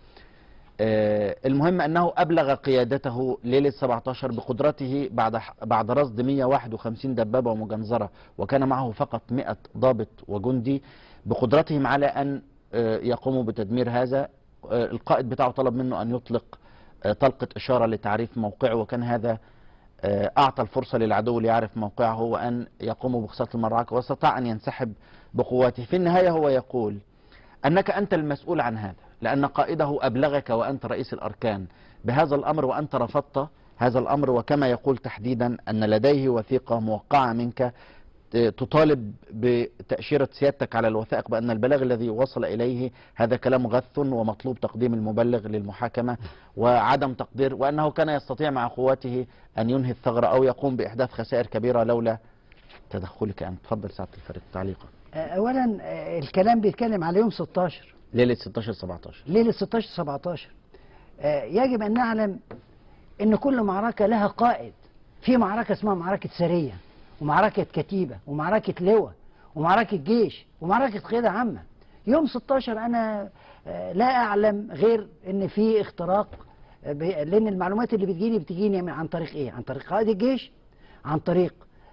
آه، المهم أنه أبلغ قيادته ليلة 17 بقدرته بعد بعد رصد 151 دبابة ومجنزرة وكان معه فقط 100 ضابط وجندي بقدرتهم على أن آه، يقوموا بتدمير هذا آه، القائد بتاعه طلب منه أن يطلق آه، طلقة إشارة لتعريف موقعه وكان هذا آه، أعطى الفرصة للعدو ليعرف موقعه وأن يقوموا بخسارة المعركة واستطاع أن ينسحب بقواته في النهاية هو يقول أنك أنت المسؤول عن هذا لأن قائده أبلغك وأنت رئيس الأركان بهذا الأمر وأنت رفضت هذا الأمر وكما يقول تحديدا أن لديه وثيقة موقعة منك ت- تطالب بتأشيرة سيادتك على الوثائق بأن البلاغ الذي وصل إليه هذا كلام غث ومطلوب تقديم المبلغ للمحاكمة وعدم تقدير وأنه كان يستطيع مع قواته أن ينهي الثغرة أو يقوم بإحداث خسائر كبيرة لولا تدخلك أنت تفضل سعادة الفريق تعليقا آه، اولا آه، الكلام بيتكلم على يوم 16 ليلة 16 17 ليله 16 17 آه، يجب ان نعلم ان كل معركه لها قائد في معركه اسمها معركه سريه ومعركه كتيبه ومعركه لواء ومعركه جيش ومعركه قياده عامه يوم 16 انا آه، لا اعلم غير ان في اختراق آه، ب- لان المعلومات اللي بتجيني بتجيني من- عن طريق ايه عن طريق قائد الجيش عن طريق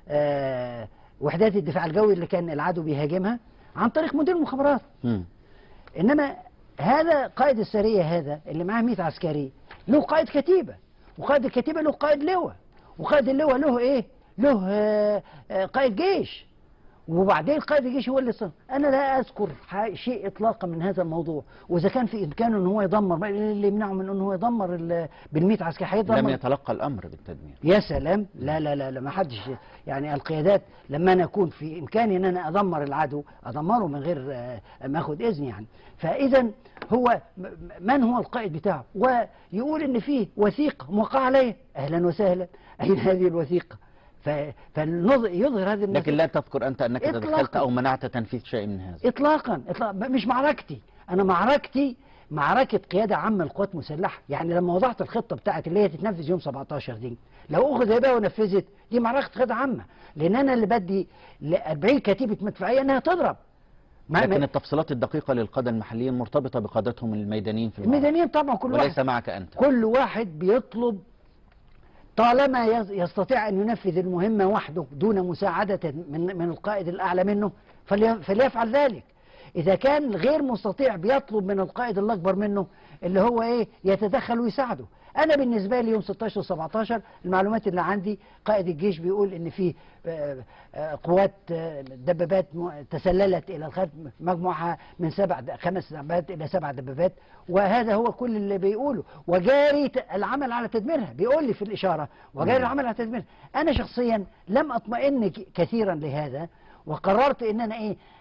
آه، وحدات الدفاع الجوي اللي كان العدو بيهاجمها عن طريق مدير المخابرات مم. انما هذا قائد السريه هذا اللي معاه 100 عسكري له قائد كتيبه وقائد الكتيبه له قائد لواء وقائد اللواء له ايه له آه، آه، قائد جيش وبعدين قائد الجيش هو اللي صار انا لا اذكر ح- شيء اطلاقا من هذا الموضوع واذا كان في امكانه ان هو يدمر ما اللي يمنعه من ان هو يدمر بال100 عسكري لم هيدمر يتلقى الأمر بالتدمير يا سلام لا لا لا, لا ما حدش يعني القيادات لما انا اكون في امكاني ان انا ادمر العدو ادمره من غير آه، ما اخد اذن يعني فاذا هو م- م- من هو القائد بتاعه ويقول ان فيه وثيقه موقعه عليه اهلا وسهلا اين هذه الوثيقه فيظهر هذه لكن لا تذكر أنت أنك إطلاقاً. تدخلت أو منعت تنفيذ شيء من هذا اطلاقا اطلاقا مش معركتي انا معركتي معركة قيادة عامة القوات المسلحة يعني لما وضعت الخطة بتاعت اللي هي تتنفذ يوم 17 دي لو أخذ بقى ونفذت دي معركة قيادة عامة لأن أنا اللي بدي ل 40 كتيبة مدفعية إنها تضرب ما لكن ما التفصيلات الدقيقة للقادة المحليين مرتبطة بقادتهم الميدانيين في المعركة الميدانيين طبعا كل وليس واحد معك أنت كل واحد بيطلب طالما يز- يستطيع أن ينفذ المهمة وحده دون مساعدة من من القائد الأعلى منه فلي- فليفعل ذلك إذا كان غير مستطيع بيطلب من القائد الأكبر منه اللي هو إيه يتدخل ويساعده أنا بالنسبة لي يوم 16 و17 المعلومات اللي عندي قائد الجيش بيقول إن في آه، آه، قوات آه، دبابات م- تسللت إلى الخلف مجموعها من سبع د- خمس دبابات إلى سبع دبابات وهذا هو كل اللي بيقوله وجاري ت- العمل على تدميرها بيقول لي في الإشارة وجاري العمل على تدميرها أنا شخصيا لم أطمئن ك- كثيرا لهذا وقررت ان انا ايه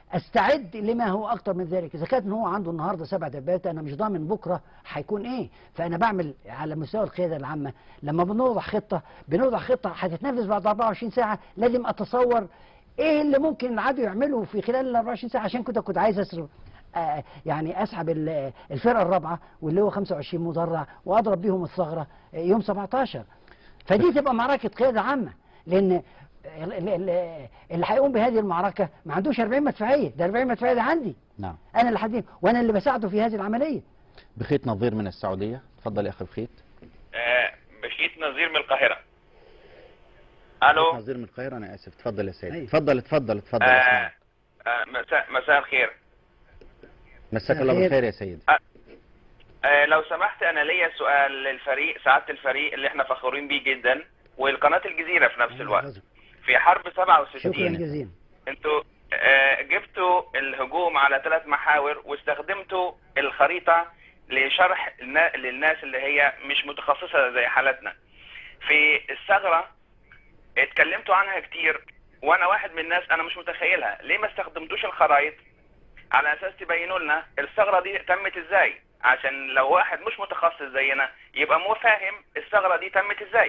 استعد لما هو اكتر من ذلك اذا كان هو عنده النهارده سبع دبابات انا مش ضامن بكره هيكون ايه فانا بعمل على مستوى القياده العامه لما بنوضع خطه بنوضع خطه هتتنفذ بعد 24 ساعه لازم اتصور ايه اللي ممكن العدو يعمله في خلال ال 24 ساعه عشان كده كنت عايز اسرب آه، يعني اسحب ال- الفرقه الرابعه واللي هو 25 مدرع واضرب بيهم الثغره آه، يوم 17 فدي تبقى معركه قياده عامه لان ال- ال- ال- اللي هيقوم بهذه المعركه ما عندوش 40 مدفعيه ده 40 مدفعيه ده عندي نعم انا اللي هديهم وانا اللي بساعده في هذه العمليه بخيت نظير من السعودية تفضل يا أخي بخيت آه، بشيت نظير من القاهرة الو نظير من القاهرة أنا آسف تفضل يا سيدي أيوة. تفضل تفضل تفضل آه، اسمع آه، مساء مساء الخير مساك الله خير. بالخير يا سيدي آه، لو سمحت انا ليا سؤال للفريق سعاده الفريق اللي احنا فخورين بيه جدا والقناه الجزيره في نفس الوقت في حرب شكرا 67 جزيلا انتوا آه، جبتوا الهجوم على ثلاث محاور واستخدمتوا الخريطه لشرح النا- للناس اللي هي مش متخصصه زي حالتنا في الثغره اتكلمتوا عنها كتير وانا واحد من الناس انا مش متخيلها ليه ما استخدمتوش الخرايط على اساس تبينوا لنا الثغره دي تمت ازاي عشان لو واحد مش متخصص زينا يبقى مو فاهم الثغره دي تمت ازاي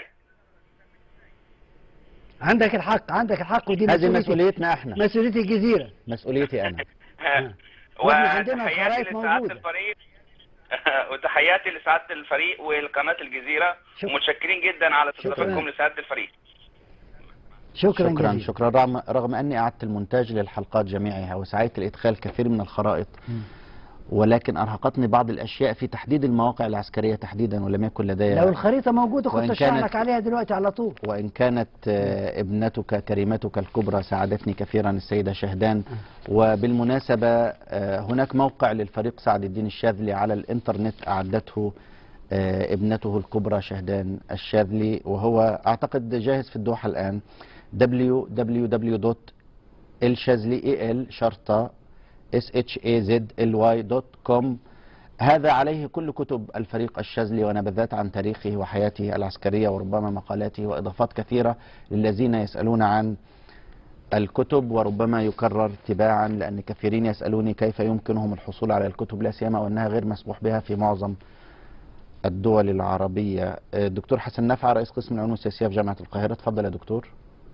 عندك الحق عندك الحق ودي هذه مسؤوليتي مسؤوليتنا احنا مسؤوليه الجزيره مسؤوليتي أنا وإحنا عندنا وتحياتي خرائط لسعاده موجودة. الفريق وتحياتي لسعاده الفريق والقناه الجزيره شكرا. ومتشكرين جدا على شكرا. استضافتكم لسعاده الفريق شكرا, شكرا جزيلا شكرا رغم, رغم أني أعدت المونتاج للحلقات جميعها وسعيت لإدخال كثير من الخرائط ولكن أرهقتني بعض الأشياء في تحديد المواقع العسكرية تحديدا ولم يكن لدي لو الخريطه موجوده وإن كنت اشرح كانت- لك عليها دلوقتي على طول وإن كانت آه، ابنتك كريمتك الكبرى ساعدتني كثيرا السيدة شهدان وبالمناسبة آه، هناك موقع للفريق سعد الدين الشاذلي على الإنترنت أعدته آه، ابنته الكبرى شهدان الشاذلي وهو أعتقد جاهز في الدوحة الآن www.الشاذلي شرطة shazly.com هذا عليه كل كتب الفريق الشاذلي ونبذات عن تاريخه وحياته العسكرية وربما مقالاته وإضافات كثيرة للذين يسألون عن الكتب وربما يكرر تباعا لأن كثيرين يسألوني كيف يمكنهم الحصول على الكتب لا سيما وأنها غير مسموح بها في معظم الدول العربية الدكتور حسن نفع رئيس قسم العلوم السياسية في جامعة القاهرة تفضل يا دكتور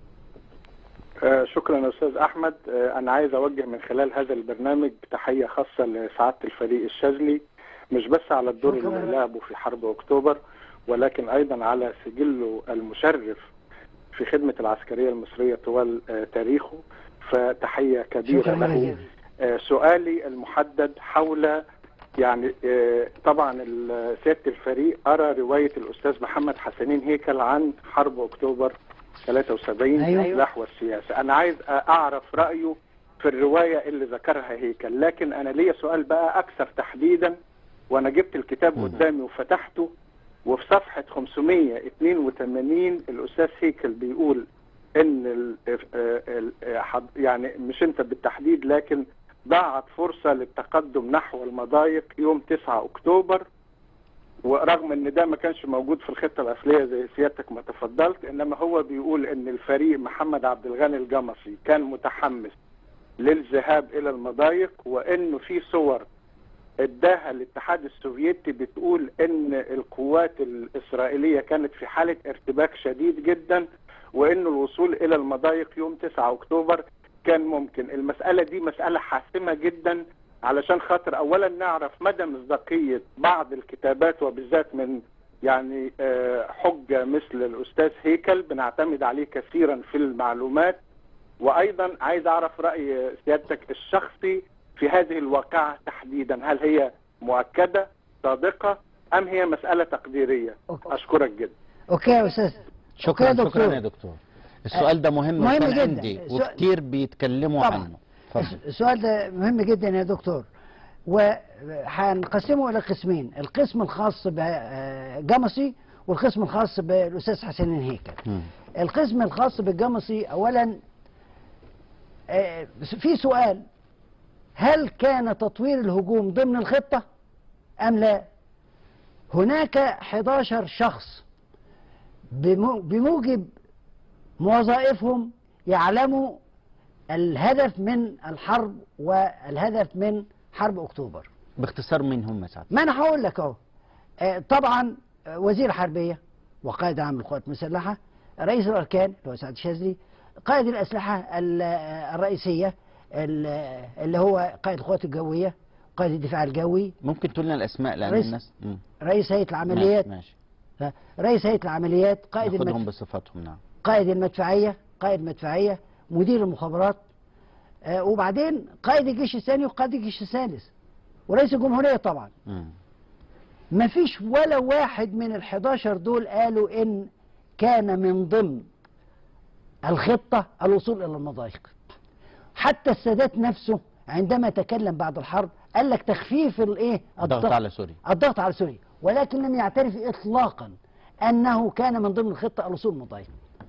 آه، شكرا استاذ احمد آه، انا عايز اوجه من خلال هذا البرنامج تحيه خاصه لسعاده الفريق الشاذلي مش بس على الدور شكراً. اللي لعبه في حرب اكتوبر ولكن ايضا على سجله المشرف في خدمه العسكريه المصريه طوال آه، تاريخه فتحيه كبيره شكرا له جزيلا آه، سؤالي المحدد حول يعني آه، طبعا ال- سياده الفريق ارى روايه الاستاذ محمد حسنين هيكل عن حرب اكتوبر 73 أيوة. نحو السياسه انا عايز اعرف رايه في الروايه اللي ذكرها هيكل لكن انا ليا سؤال بقى اكثر تحديدا وانا جبت الكتاب مم. قدامي وفتحته وفي صفحه 582 الاستاذ هيكل بيقول ان ال ال ال يعني مش انت بالتحديد لكن ضاعت فرصه للتقدم نحو المضايق يوم 9 اكتوبر ورغم ان ده ما كانش موجود في الخطه الاصليه زي سيادتك ما تفضلت انما هو بيقول ان الفريق محمد عبد الغني الجمصي كان متحمس للذهاب الى المضايق وانه في صور اداها الاتحاد السوفيتي بتقول ان القوات الاسرائيليه كانت في حاله ارتباك شديد جدا وانه الوصول الى المضايق يوم 9 اكتوبر كان ممكن المساله دي مساله حاسمه جدا علشان خاطر اولا نعرف مدى مصداقيه بعض الكتابات وبالذات من يعني آه، حجه مثل الاستاذ هيكل بنعتمد عليه كثيرا في المعلومات وايضا عايز اعرف راي سيادتك الشخصي في هذه الواقعه تحديدا هل هي مؤكده صادقه ام هي مساله تقديريه أوكي. اشكرك جدا اوكي يا استاذ شكرا أوكي يا شكرا دكتور. يا دكتور السؤال ده مهم, مهم وكان جدا. عندي سؤال- وكتير بيتكلموا طبعا. عنه اتفضل السؤال ده مهم جدا يا دكتور وهنقسمه الى قسمين القسم الخاص بجمصي والقسم الخاص بالاستاذ حسين هيكل مم. القسم الخاص بالجمصي اولا آه، في سؤال هل كان تطوير الهجوم ضمن الخطة ام لا هناك 11 شخص بمو- بموجب وظائفهم يعلموا الهدف من الحرب والهدف من حرب اكتوبر باختصار مين هم سعد ما انا هقول لك اهو آه، طبعا آه، وزير الحربيه وقائد عام القوات المسلحه رئيس الاركان اللي هو سعد الشاذلي قائد الاسلحه ال- آه، الرئيسيه ال- آه، اللي هو قائد القوات الجويه قائد الدفاع الجوي ممكن تقول لنا الاسماء لان رئيس- الناس مم. رئيس هيئه العمليات ماشي آه، رئيس هيئه العمليات قائد ناخدهم المدف... بصفاتهم نعم قائد المدفعيه قائد المدفعيه مدير المخابرات آه، وبعدين قائد الجيش الثاني وقائد الجيش الثالث ورئيس الجمهوريه طبعا مم. ما فيش ولا واحد من الحداشر دول قالوا ان كان من ضمن الخطة الوصول الى المضايق حتى السادات نفسه عندما تكلم بعد الحرب قال لك تخفيف الايه الضغط على سوريا الضغط على سوريا ولكن لم يعترف اطلاقا انه كان من ضمن الخطة الوصول المضايق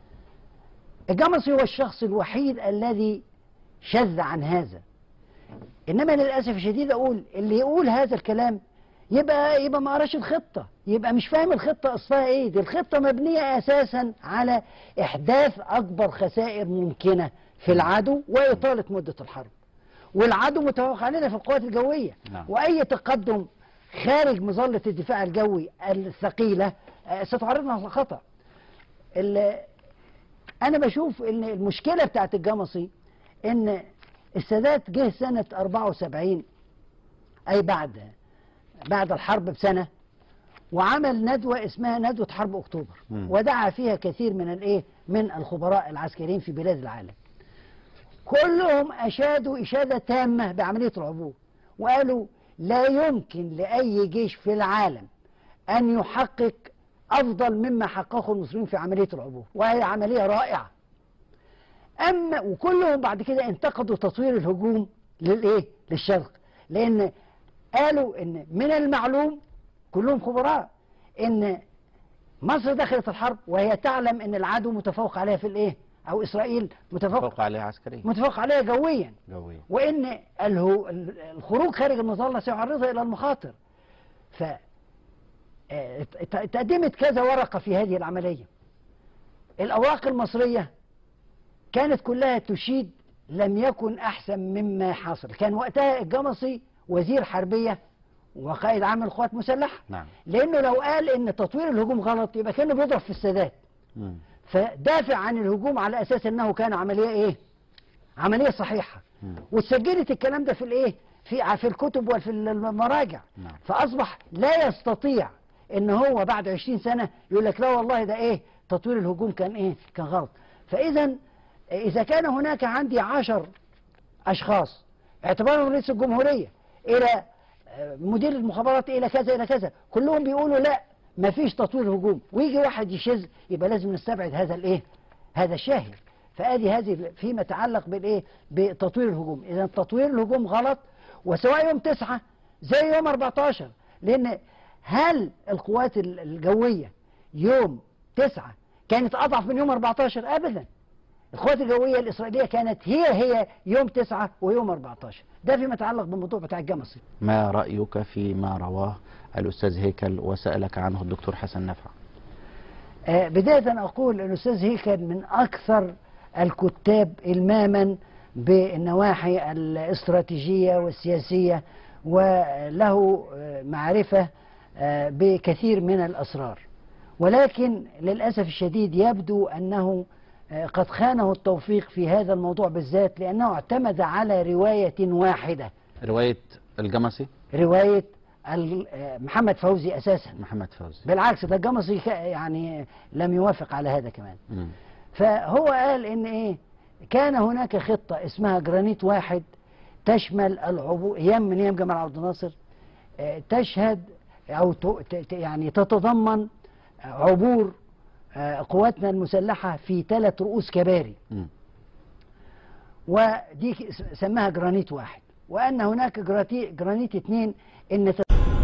الجمصي هو الشخص الوحيد الذي شذ عن هذا انما للاسف الشديد اقول اللي يقول هذا الكلام يبقى يبقى ما قراش الخطه يبقى مش فاهم الخطه اصلها ايه دي الخطه مبنيه اساسا على احداث اكبر خسائر ممكنه في العدو واطاله مده الحرب والعدو متفوق علينا في القوات الجويه نعم. واي تقدم خارج مظله الدفاع الجوي الثقيله آه، ستعرضنا للخطا ال- انا بشوف ان المشكله بتاعت الجمصي ان السادات جه سنه 74 اي بعد بعد الحرب بسنه وعمل ندوه اسمها ندوه حرب اكتوبر مم. ودعا فيها كثير من الايه من الخبراء العسكريين في بلاد العالم كلهم اشادوا اشاده تامه بعمليه العبور وقالوا لا يمكن لاي جيش في العالم ان يحقق افضل مما حققه المصريين في عمليه العبور وهي عمليه رائعه اما وكلهم بعد كده انتقدوا تطوير الهجوم للايه للشرق لان قالوا ان من المعلوم كلهم خبراء ان مصر دخلت الحرب وهي تعلم ان العدو متفوق عليها في الايه او اسرائيل متفوق فوق عليه عسكريا متفوق عليها جويا جويا وان الهو الخروج خارج المظله سيعرضها الى المخاطر ف آه، ت- تقدمت كذا ورقه في هذه العمليه الاوراق المصريه كانت كلها تشيد لم يكن احسن مما حصل كان وقتها الجمصي وزير حربيه وقائد عام القوات المسلحه نعم لانه لو قال ان تطوير الهجوم غلط يبقى كانه بيضرب في السادات مم. فدافع عن الهجوم على اساس انه كان عمليه ايه عمليه صحيحه مم. واتسجلت الكلام ده في الايه في في الكتب وفي المراجع نعم. فاصبح لا يستطيع ان هو بعد 20 سنه يقول لك لا والله ده ايه تطوير الهجوم كان ايه كان غلط فاذا اذا كان هناك عندي عشر اشخاص اعتبارهم رئيس الجمهوريه الى آه، مدير المخابرات الى كذا الى كذا كلهم بيقولوا لا ما فيش تطوير هجوم ويجي واحد يشذ يبقى لازم نستبعد هذا الايه هذا الشاهد فادي هذه فيما يتعلق بالايه بتطوير الهجوم اذا تطوير الهجوم غلط وسواء يوم تسعة زي يوم 14 لان هل القوات ال- الجويه يوم تسعة كانت اضعف من يوم 14 ابدا القوات الجويه الاسرائيليه كانت هي هي يوم تسعة ويوم 14 ده فيما يتعلق بالموضوع بتاع الجمصي ما رأيك فيما رواه الأستاذ هيكل وسألك عنه الدكتور حسن نفع آه، بداية أقول أن الأستاذ هيكل من أكثر الكتاب إلماما بالنواحي الاستراتيجية والسياسية وله آه، معرفة آه، بكثير من الأسرار ولكن للأسف الشديد يبدو أنه آه، قد خانه التوفيق في هذا الموضوع بالذات لأنه اعتمد على رواية واحدة رواية الجمسي رواية ال- آه، محمد فوزي أساسا محمد فوزي بالعكس ده الجمصي ك- يعني لم يوافق على هذا كمان مم. فهو قال ان ايه كان هناك خطة اسمها جرانيت واحد تشمل العبور ايام من ايام جمال عبد الناصر آه، تشهد او ت- ت- ت- يعني تتضمن عبور آه، قواتنا المسلحة في ثلاث رؤوس كباري مم. ودي ك- سماها جرانيت واحد وان هناك جراتي- جرانيت اثنين ان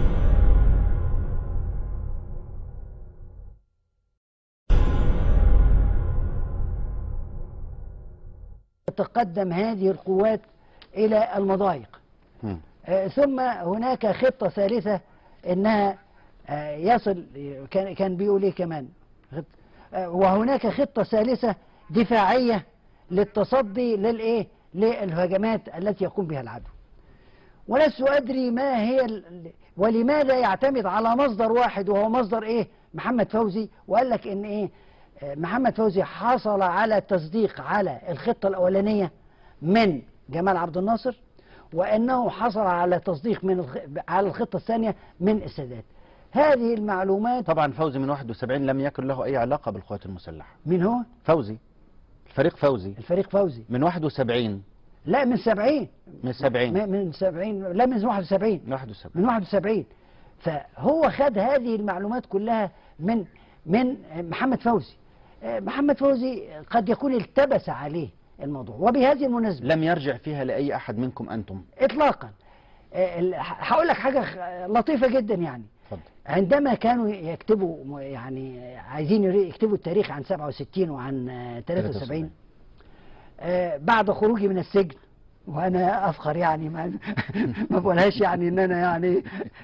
تتقدم هذه القوات إلى المضايق مم. آه، ثم هناك خطة ثالثة إنها آه، يصل كان كان بيقول إيه كمان خط- آه، وهناك خطة ثالثة دفاعية للتصدي للإيه للهجمات التي يقوم بها العدو ولست أدري ما هي ال- ولماذا يعتمد على مصدر واحد وهو مصدر إيه محمد فوزي وقال لك إن إيه آه، محمد فوزي حصل على تصديق على الخطة الأولانية من جمال عبد الناصر وأنه حصل على تصديق من الخ... على الخطة الثانية من السادات هذه المعلومات طبعا فوزي من 71 لم يكن له أي علاقة بالقوات المسلحة من هو فوزي الفريق فوزي الفريق فوزي من 71 لا من 70 من 70 م- من 70 لا من 71 من 71 من 71 فهو خد هذه المعلومات كلها من من محمد فوزي آه، محمد فوزي قد يكون التبس عليه الموضوع وبهذه المناسبة لم يرجع فيها لأي أحد منكم أنتم إطلاقا آه، ال- هقول لك حاجة خ- لطيفة جدا يعني اتفضل عندما كانوا يكتبوا م- يعني عايزين يري- يكتبوا التاريخ عن 67 وعن آه، 73 آه، بعد خروجي من السجن وانا افخر يعني ما ما بقولهاش يعني ان انا يعني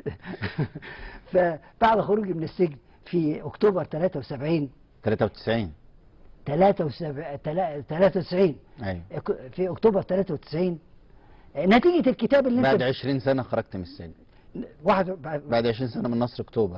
فبعد خروجي من السجن في اكتوبر 73 93 73 تلا- 93 أيوة أك- في اكتوبر 93 آه، نتيجة الكتاب اللي بعد انت 20 سنة خرجت من السجن واحد بعد بعد 20 سنة من نصر أكتوبر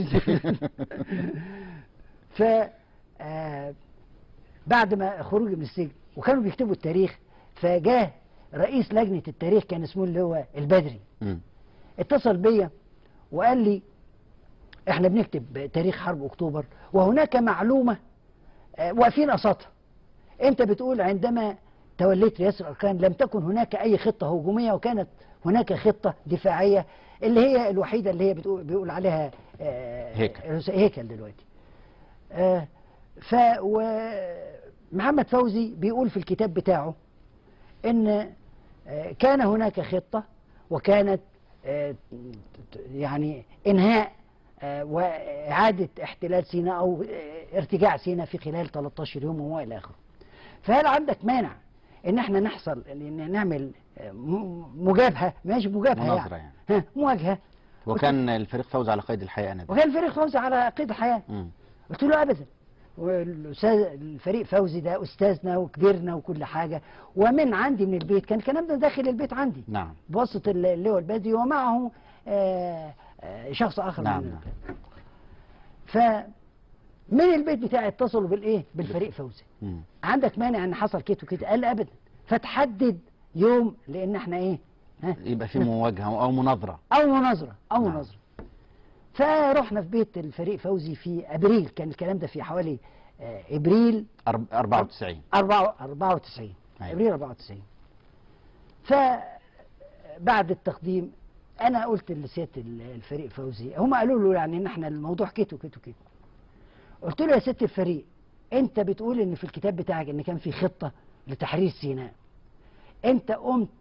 ف آه، بعد ما خروجي من السجن وكانوا بيكتبوا التاريخ فجاه رئيس لجنة التاريخ كان اسمه اللي هو البدري مم. اتصل بيا وقال لي احنا بنكتب تاريخ حرب اكتوبر وهناك معلومة آه، واقفين قصادها انت بتقول عندما توليت رئاسة الاركان لم تكن هناك اي خطة هجومية وكانت هناك خطة دفاعية اللي هي الوحيدة اللي هي بتقول بيقول عليها آه، هيكل. هيكل دلوقتي آه، ف ومحمد فوزي بيقول في الكتاب بتاعه ان آه، كان هناك خطة وكانت آه، يعني انهاء آه، واعادة احتلال سيناء او آه، ارتجاع سيناء في خلال 13 يوم والى اخره فهل عندك مانع ان احنا نحصل ان نعمل آه، م- مجابهة ماشي مجابهة مناظرة يعني يعني. ها مواجهة وكان الفريق فوز على قيد الحياة أنا وكان الفريق فوزي على قيد الحياة مم. قلت له ابدا والأستاذ الفريق فوزي ده استاذنا وكبيرنا وكل حاجه ومن عندي من البيت كان الكلام ده داخل البيت عندي نعم بواسطه اللواء البدري ومعه آه، آه، شخص اخر نعم، من نعم. ف من البيت بتاعي اتصلوا بالايه بالفريق فوزي مم. عندك مانع ان حصل كده وكده قال ابدا فتحدد يوم لان احنا ايه ها يبقى في مواجهة أو مناظرة او مناظره او نعم. مناظره فرحنا في بيت الفريق فوزي في ابريل كان الكلام ده في حوالي آه، ابريل أرب- 94 أربعة- 94 أيوة. ابريل 94 فبعد التقديم انا قلت لسياده ال- الفريق فوزي هم قالوا له يعني ان احنا الموضوع كده وكده وكده قلت له يا ست الفريق انت بتقول ان في الكتاب بتاعك ان كان في خطه لتحرير سيناء انت قمت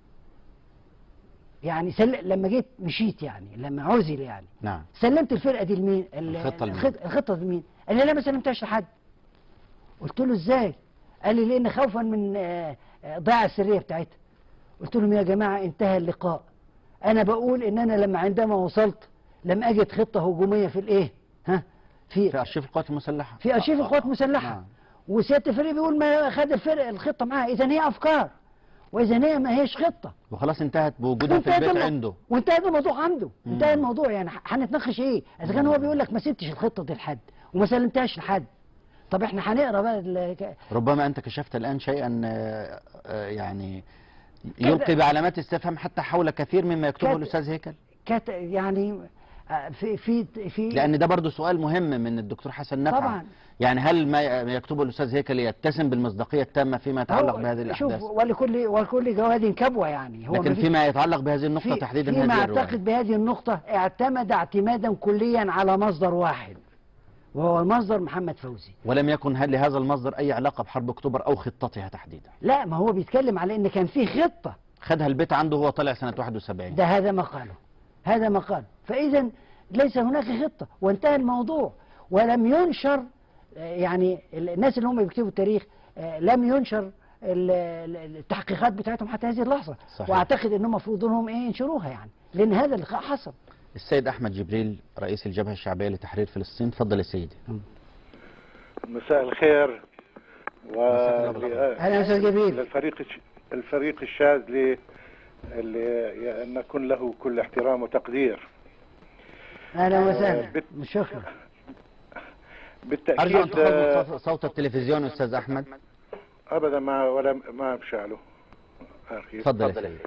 يعني سل... لما جيت مشيت يعني لما عزل يعني نعم سلمت الفرقه دي لمين؟ ال- الخطة لمين؟ الخط- الخطه دي لمين؟ قال لي لا ما سلمتهاش لحد قلت له ازاي؟ قال لي لان خوفا من آه، آه، ضياع السريه بتاعتها قلت لهم يا جماعه انتهى اللقاء انا بقول ان انا لما عندما وصلت لم اجد خطه هجوميه في الايه؟ ها؟ في في أرشيف القوات المسلحة في ارشيف القوات المسلحه نعم. وسياده الفريق بيقول ما خد الفرق الخطه معاه اذا هي افكار واذا هي ما هيش خطه وخلاص انتهت بوجودها في وانتهت البيت الم- عنده وانتهى الموضوع عنده مم. انتهى الموضوع يعني ح- هنتناقش ايه اذا كان هو بيقول لك ما سبتش الخطه دي لحد وما سلمتهاش لحد طب احنا هنقرا بقى ال- ك- ربما أنت كشفت الآن شيئا آه، آه، يعني يلقي بعلامات استفهام حتى حول كثير مما يكتبه كد- الأستاذ هيكل كت يعني آه، في في في لأن ده برضو سؤال مهم من الدكتور حسن نفع طبعا يعني هل ما يكتبه الأستاذ هيكل يتسم بالمصداقية التامة فيما يتعلق هو- بهذه شوف الأحداث ولكل ولكل جواد كبوه يعني هو لكن مفيش- فيما يتعلق بهذه النقطة في- تحديدا فيما هذه الرواية اعتقد بهذه النقطه اعتمد اعتمادا كليا على مصدر واحد وهو المصدر محمد فوزي ولم يكن هل لهذا المصدر أي علاقة بحرب أكتوبر أو خطتها تحديدا لا ما هو بيتكلم على ان كان في خطه خدها البيت عنده وهو طالع سنة 71 ده هذا ما قاله هذا ما قال فإذا ليس هناك خطة وانتهى الموضوع ولم ينشر آه، يعني ال- الناس اللي هم بيكتبوا التاريخ آه، لم ينشر ال- ال- التحقيقات بتاعتهم حتى هذه اللحظة صحيح. واعتقد انهم المفروض انهم ايه ينشروها يعني لان هذا اللقاء حصل السيد أحمد جبريل رئيس الجبهة الشعبية لتحرير فلسطين تفضل يا سيدي مساء الخير مساء الخير. اهلا يا استاذ جبريل وللفريق الش... الفريق الشاذلي اللي نكون له كل احترام وتقدير اهلا آه، وسهلا بت- شكرا ارجو ان بالتاكيد آه، تخفضوا صوت التلفزيون استاذ احمد ابدا ما ولا ما بشعله اخي تفضل يا سيدي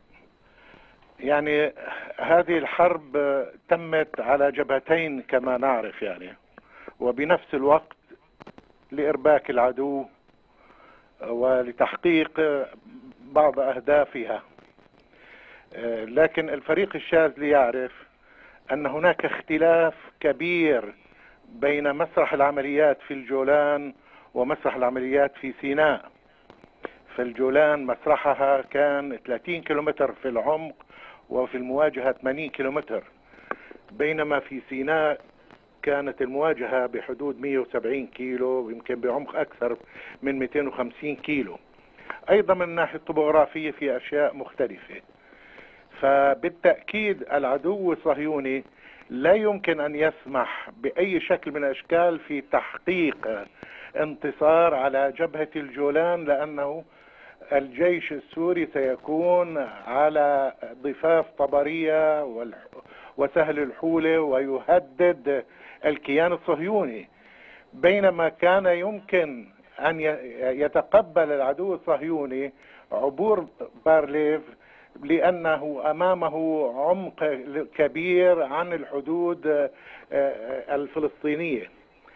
يعني هذه الحرب آه، تمت على جبهتين كما نعرف يعني وبنفس الوقت لإرباك العدو آه، ولتحقيق آه، بعض أهدافها آه، لكن الفريق الشاذلي يعرف أن هناك اختلاف كبير بين مسرح العمليات في الجولان ومسرح العمليات في سيناء فالجولان مسرحها كان 30 كيلومتر في العمق وفي المواجهة 80 كيلومتر بينما في سيناء كانت المواجهة بحدود 170 كيلو ويمكن بعمق أكثر من 250 كيلو أيضا من الناحية الطبوغرافية في أشياء مختلفة فبالتأكيد العدو الصهيوني لا يمكن أن يسمح بأي شكل من الأشكال في تحقيق انتصار على جبهة الجولان لأنه الجيش السوري سيكون على ضفاف طبرية والح- وسهل الحولة ويهدد الكيان الصهيوني بينما كان يمكن أن ي- يتقبل العدو الصهيوني عبور بارليف لأنه أمامه عمق كبير عن الحدود آه، آه، الفلسطينية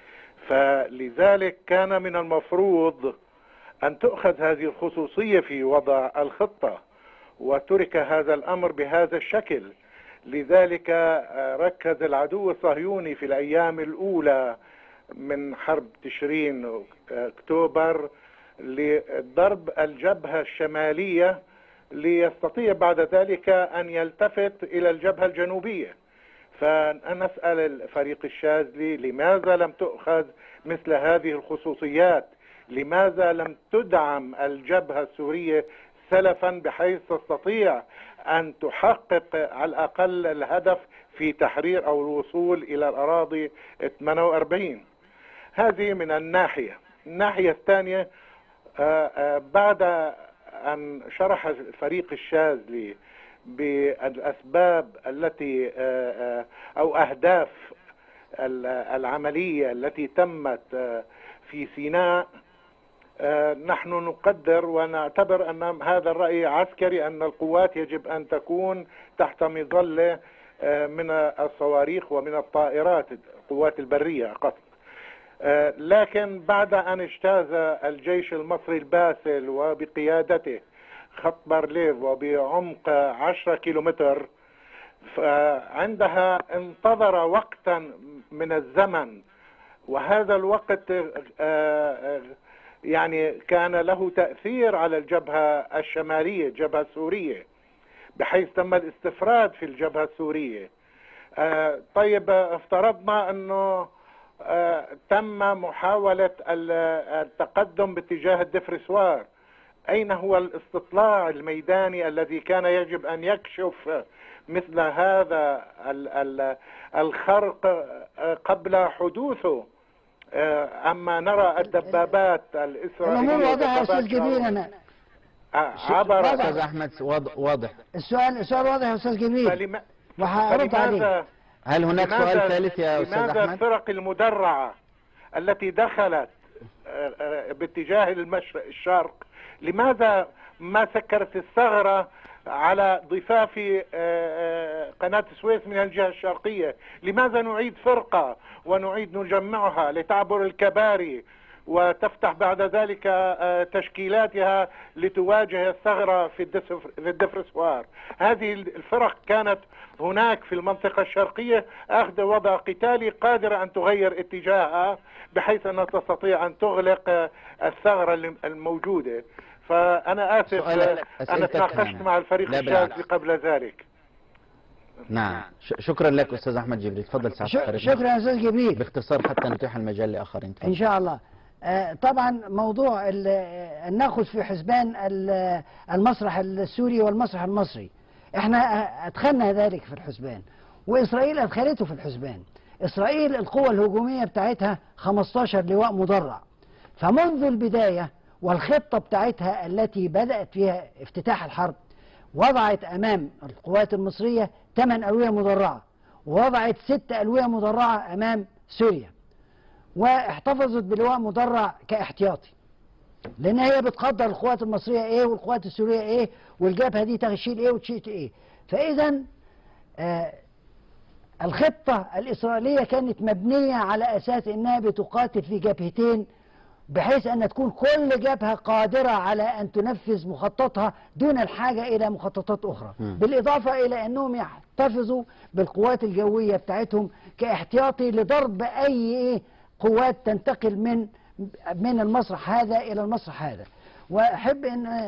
فلذلك كان من المفروض أن تؤخذ هذه الخصوصية في وضع الخطة وترك هذا الأمر بهذا الشكل لذلك آه، ركز العدو الصهيوني في الأيام الأولى من حرب تشرين آه، أكتوبر لضرب الجبهة الشمالية ليستطيع بعد ذلك أن يلتفت إلى الجبهة الجنوبية فنسأل الفريق الشاذلي لماذا لم تؤخذ مثل هذه الخصوصيات لماذا لم تدعم الجبهة السورية سلفا بحيث تستطيع أن تحقق على الأقل الهدف في تحرير أو الوصول إلى الأراضي 48 هذه من الناحية الناحية الثانية آه، آه، بعد أن شرح الفريق الشاذلي بالأسباب التي آه، آه، أو أهداف ال- العملية التي تمت آه، في سيناء آه، نحن نقدر ونعتبر أن هذا الرأي عسكري أن القوات يجب أن تكون تحت مظلة آه، من الصواريخ ومن الطائرات القوات البرية قصد آه، لكن بعد أن اجتاز الجيش المصري الباسل وبقيادته خط بارليف وبعمق 10 كيلومتر فعندها انتظر وقتا من الزمن وهذا الوقت آه، آه، يعني كان له تأثير على الجبهة الشمالية الجبهة السورية بحيث تم الاستفراد في الجبهة السورية آه، طيب آه، افترضنا أنه آه، تم محاولة ال- التقدم باتجاه الدفرسوار أين هو الاستطلاع الميداني الذي كان يجب أن يكشف مثل هذا ال- ل- الخرق قبل حدوثه أما نرى الدبابات الإسرائيلية الامور واضحه يا استاذ دبابات جميل انا عبر استاذ احمد واض- واضح السؤال السؤال واضح يا استاذ جميل فلم... وهرد عليه فلماذا هل هناك لماذا- سؤال ثالث يا استاذ لماذا احمد الفرق المدرعة التي دخلت آه، آه، باتجاه المشرق الشرق لماذا ما سكرت الثغرة على ضفاف آه، آه، قناة السويس من الجهة الشرقية لماذا نعيد فرقة ونعيد نجمعها لتعبر الكباري وتفتح بعد ذلك آه، تشكيلاتها لتواجه الثغرة في الدسف- في الدفرسوار هذه الفرق كانت هناك في المنطقة الشرقية أخذ وضع قتالي قادرة أن تغير اتجاهها بحيث أنها تستطيع أن تغلق آه، الثغرة الم- الموجودة فأنا آسف سؤال- آه، أنا أسئلتك تناقشت تماما. مع الفريق لا الشاذلي بالعكس. قبل ذلك نعم ش- شكرا لك استاذ احمد جبريل تفضل سعاده ش- الفريق. شكرا يا استاذ جميل باختصار حتى نتيح المجال لاخرين تفضل. ان شاء الله آه، طبعا موضوع ال- آه، ان ناخذ في حسبان ال- المسرح السوري والمسرح المصري احنا آه، ادخلنا ذلك في الحسبان واسرائيل ادخلته في الحسبان اسرائيل القوة الهجومية بتاعتها 15 لواء مدرع فمنذ البداية والخطة بتاعتها التي بدأت فيها افتتاح الحرب وضعت أمام القوات المصرية ثمان ألوية مدرعة ووضعت ست ألوية مدرعة أمام سوريا واحتفظت بلواء مدرع كاحتياطي لأن هي بتقدر القوات المصرية إيه والقوات السورية إيه والجبهة دي تشيل إيه وتشيل إيه فإذا آه الخطة الإسرائيلية كانت مبنية على أساس أنها بتقاتل في جبهتين بحيث أن تكون كل جبهة قادرة على أن تنفذ مخططها دون الحاجة إلى مخططات أخرى مم. بالإضافة إلى أنهم يحتفظوا بالقوات الجوية بتاعتهم كاحتياطي لضرب أي إيه قوات تنتقل من من المسرح هذا إلى المسرح هذا وأحب أن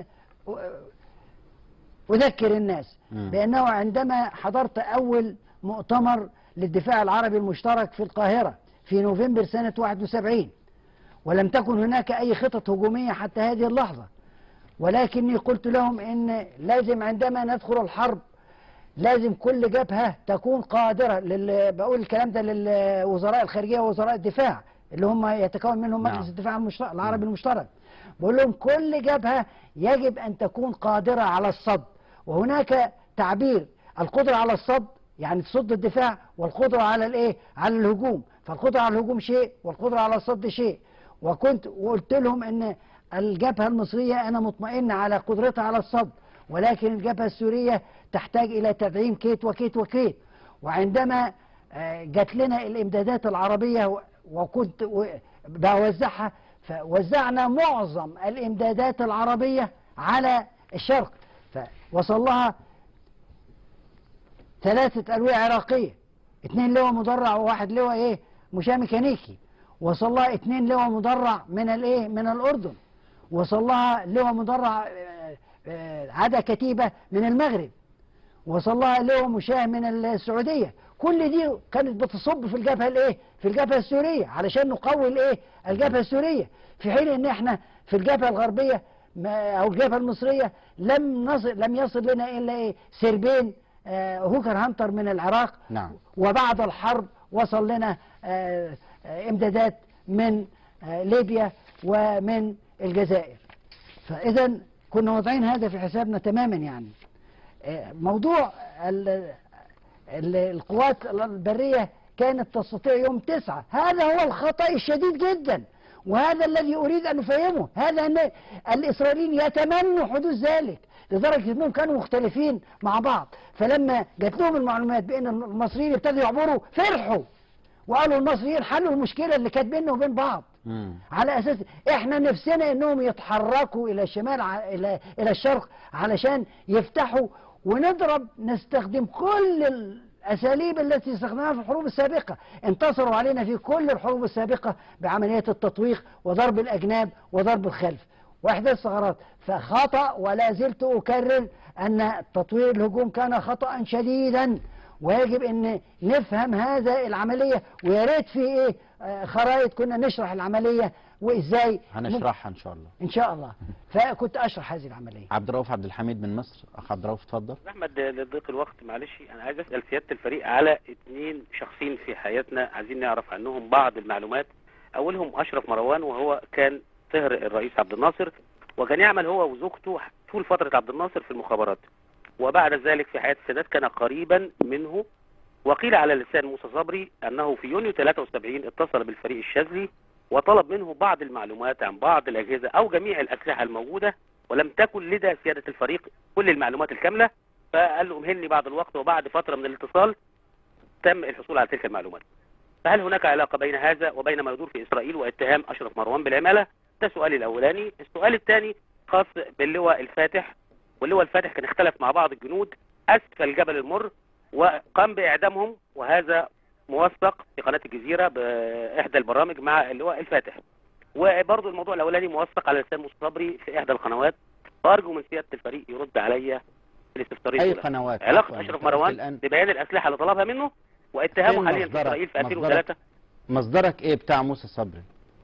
أذكر الناس مم. بأنه عندما حضرت أول مؤتمر للدفاع العربي المشترك في القاهرة في نوفمبر سنة 71 ولم تكن هناك أي خطط هجومية حتى هذه اللحظة ولكني قلت لهم إن لازم عندما ندخل الحرب لازم كل جبهة تكون قادرة لل... بقول الكلام ده للوزراء الخارجية ووزراء الدفاع اللي هم يتكون منهم نعم. مجلس الدفاع المشترك العربي المشترك بقول لهم كل جبهة يجب أن تكون قادرة على الصد وهناك تعبير القدرة على الصد يعني تصد الدفاع والقدرة على الايه على الهجوم فالقدرة على الهجوم شيء والقدرة على الصد شيء وكنت وقلت لهم ان الجبهة المصرية انا مطمئن على قدرتها على الصد ولكن الجبهة السورية تحتاج الى تدعيم كيت وكيت وكيت وعندما آه، جات لنا الامدادات العربية و- وكنت و- بوزعها فوزعنا معظم الامدادات العربية على الشرق فوصل لها ثلاثة ألوية عراقية اثنين لواء مدرع وواحد لواء ايه مشاة ميكانيكي وصل لها اثنين لواء مدرع من الايه من الأردن وصل لها لواء مدرع آه، آه، عدا كتيبة من المغرب وصل لها لواء مشاة من السعودية كل دي كانت بتصب في الجبهة الايه في الجبهة السورية علشان نقوي الايه الجبهة السورية في حين ان احنا في الجبهة الغربية ما- او الجبهة المصرية لم نصل لم يصل لنا الا ايه سربين آه، هوكر هانتر من العراق نعم وبعد الحرب وصل لنا آه، آه، امدادات من آه، ليبيا ومن الجزائر فاذا كنا واضعين هذا في حسابنا تماما يعني آه، موضوع ال- ال- القوات البرية كانت تستطيع يوم تسعة هذا هو الخطأ الشديد جدا وهذا الذي أريد أن أفهمه هذا أن الإسرائيليين يتمنوا حدوث ذلك لدرجة أنهم كانوا مختلفين مع بعض فلما جات لهم المعلومات بأن المصريين ابتدوا يعبروا فرحوا وقالوا المصريين حلوا المشكلة اللي كانت بيننا وبين بعض مم. على اساس احنا نفسنا انهم يتحركوا الى الشمال ع- الى الى الشرق علشان يفتحوا ونضرب نستخدم كل الاساليب التي استخدمناها في الحروب السابقه انتصروا علينا في كل الحروب السابقه بعمليات التطويق وضرب الاجناب وضرب الخلف واحداث ثغرات فخطا ولا زلت اكرر ان تطوير الهجوم كان خطا شديدا ويجب ان نفهم هذا العمليه ويا ريت في ايه آه، خرائط كنا نشرح العمليه وازاي هنشرحها ان شاء الله ان شاء الله فكنت اشرح هذه العمليه عبد الرؤوف عبد الحميد من مصر اخ عبد الرؤوف اتفضل احمد لضيق الوقت معلش انا عايز اسال سياده الفريق على اثنين شخصين في حياتنا عايزين نعرف عنهم بعض المعلومات اولهم اشرف مروان وهو كان طهر الرئيس عبد الناصر وكان يعمل هو وزوجته طول فتره عبد الناصر في المخابرات وبعد ذلك في حياه السادات كان قريبا منه وقيل على لسان موسى صبري انه في يونيو 73 اتصل بالفريق الشاذلي وطلب منه بعض المعلومات عن بعض الاجهزه او جميع الاسلحه الموجوده ولم تكن لدى سياده الفريق كل المعلومات الكامله فقال له امهلني بعض الوقت وبعد فتره من الاتصال تم الحصول على تلك المعلومات. فهل هناك علاقه بين هذا وبين ما يدور في اسرائيل واتهام اشرف مروان بالعماله؟ ده سؤالي الاولاني، السؤال الثاني خاص باللواء الفاتح واللواء الفاتح كان اختلف مع بعض الجنود اسفل جبل المر وقام باعدامهم وهذا موثق في قناه الجزيره باحدى البرامج مع اللواء الفاتح. وبرضه الموضوع الاولاني موثق على لسان موسى صبري في احدى القنوات فارجو من سياده الفريق يرد عليا في الاستفسارين اي دول. قنوات علاقه عفواً. اشرف أنت مروان الآن ببيان الاسلحه اللي طلبها منه واتهامه فين حاليا في مصدرك؟ اسرائيل في مصدرك؟ 2003 مصدرك ايه بتاع موسى صبري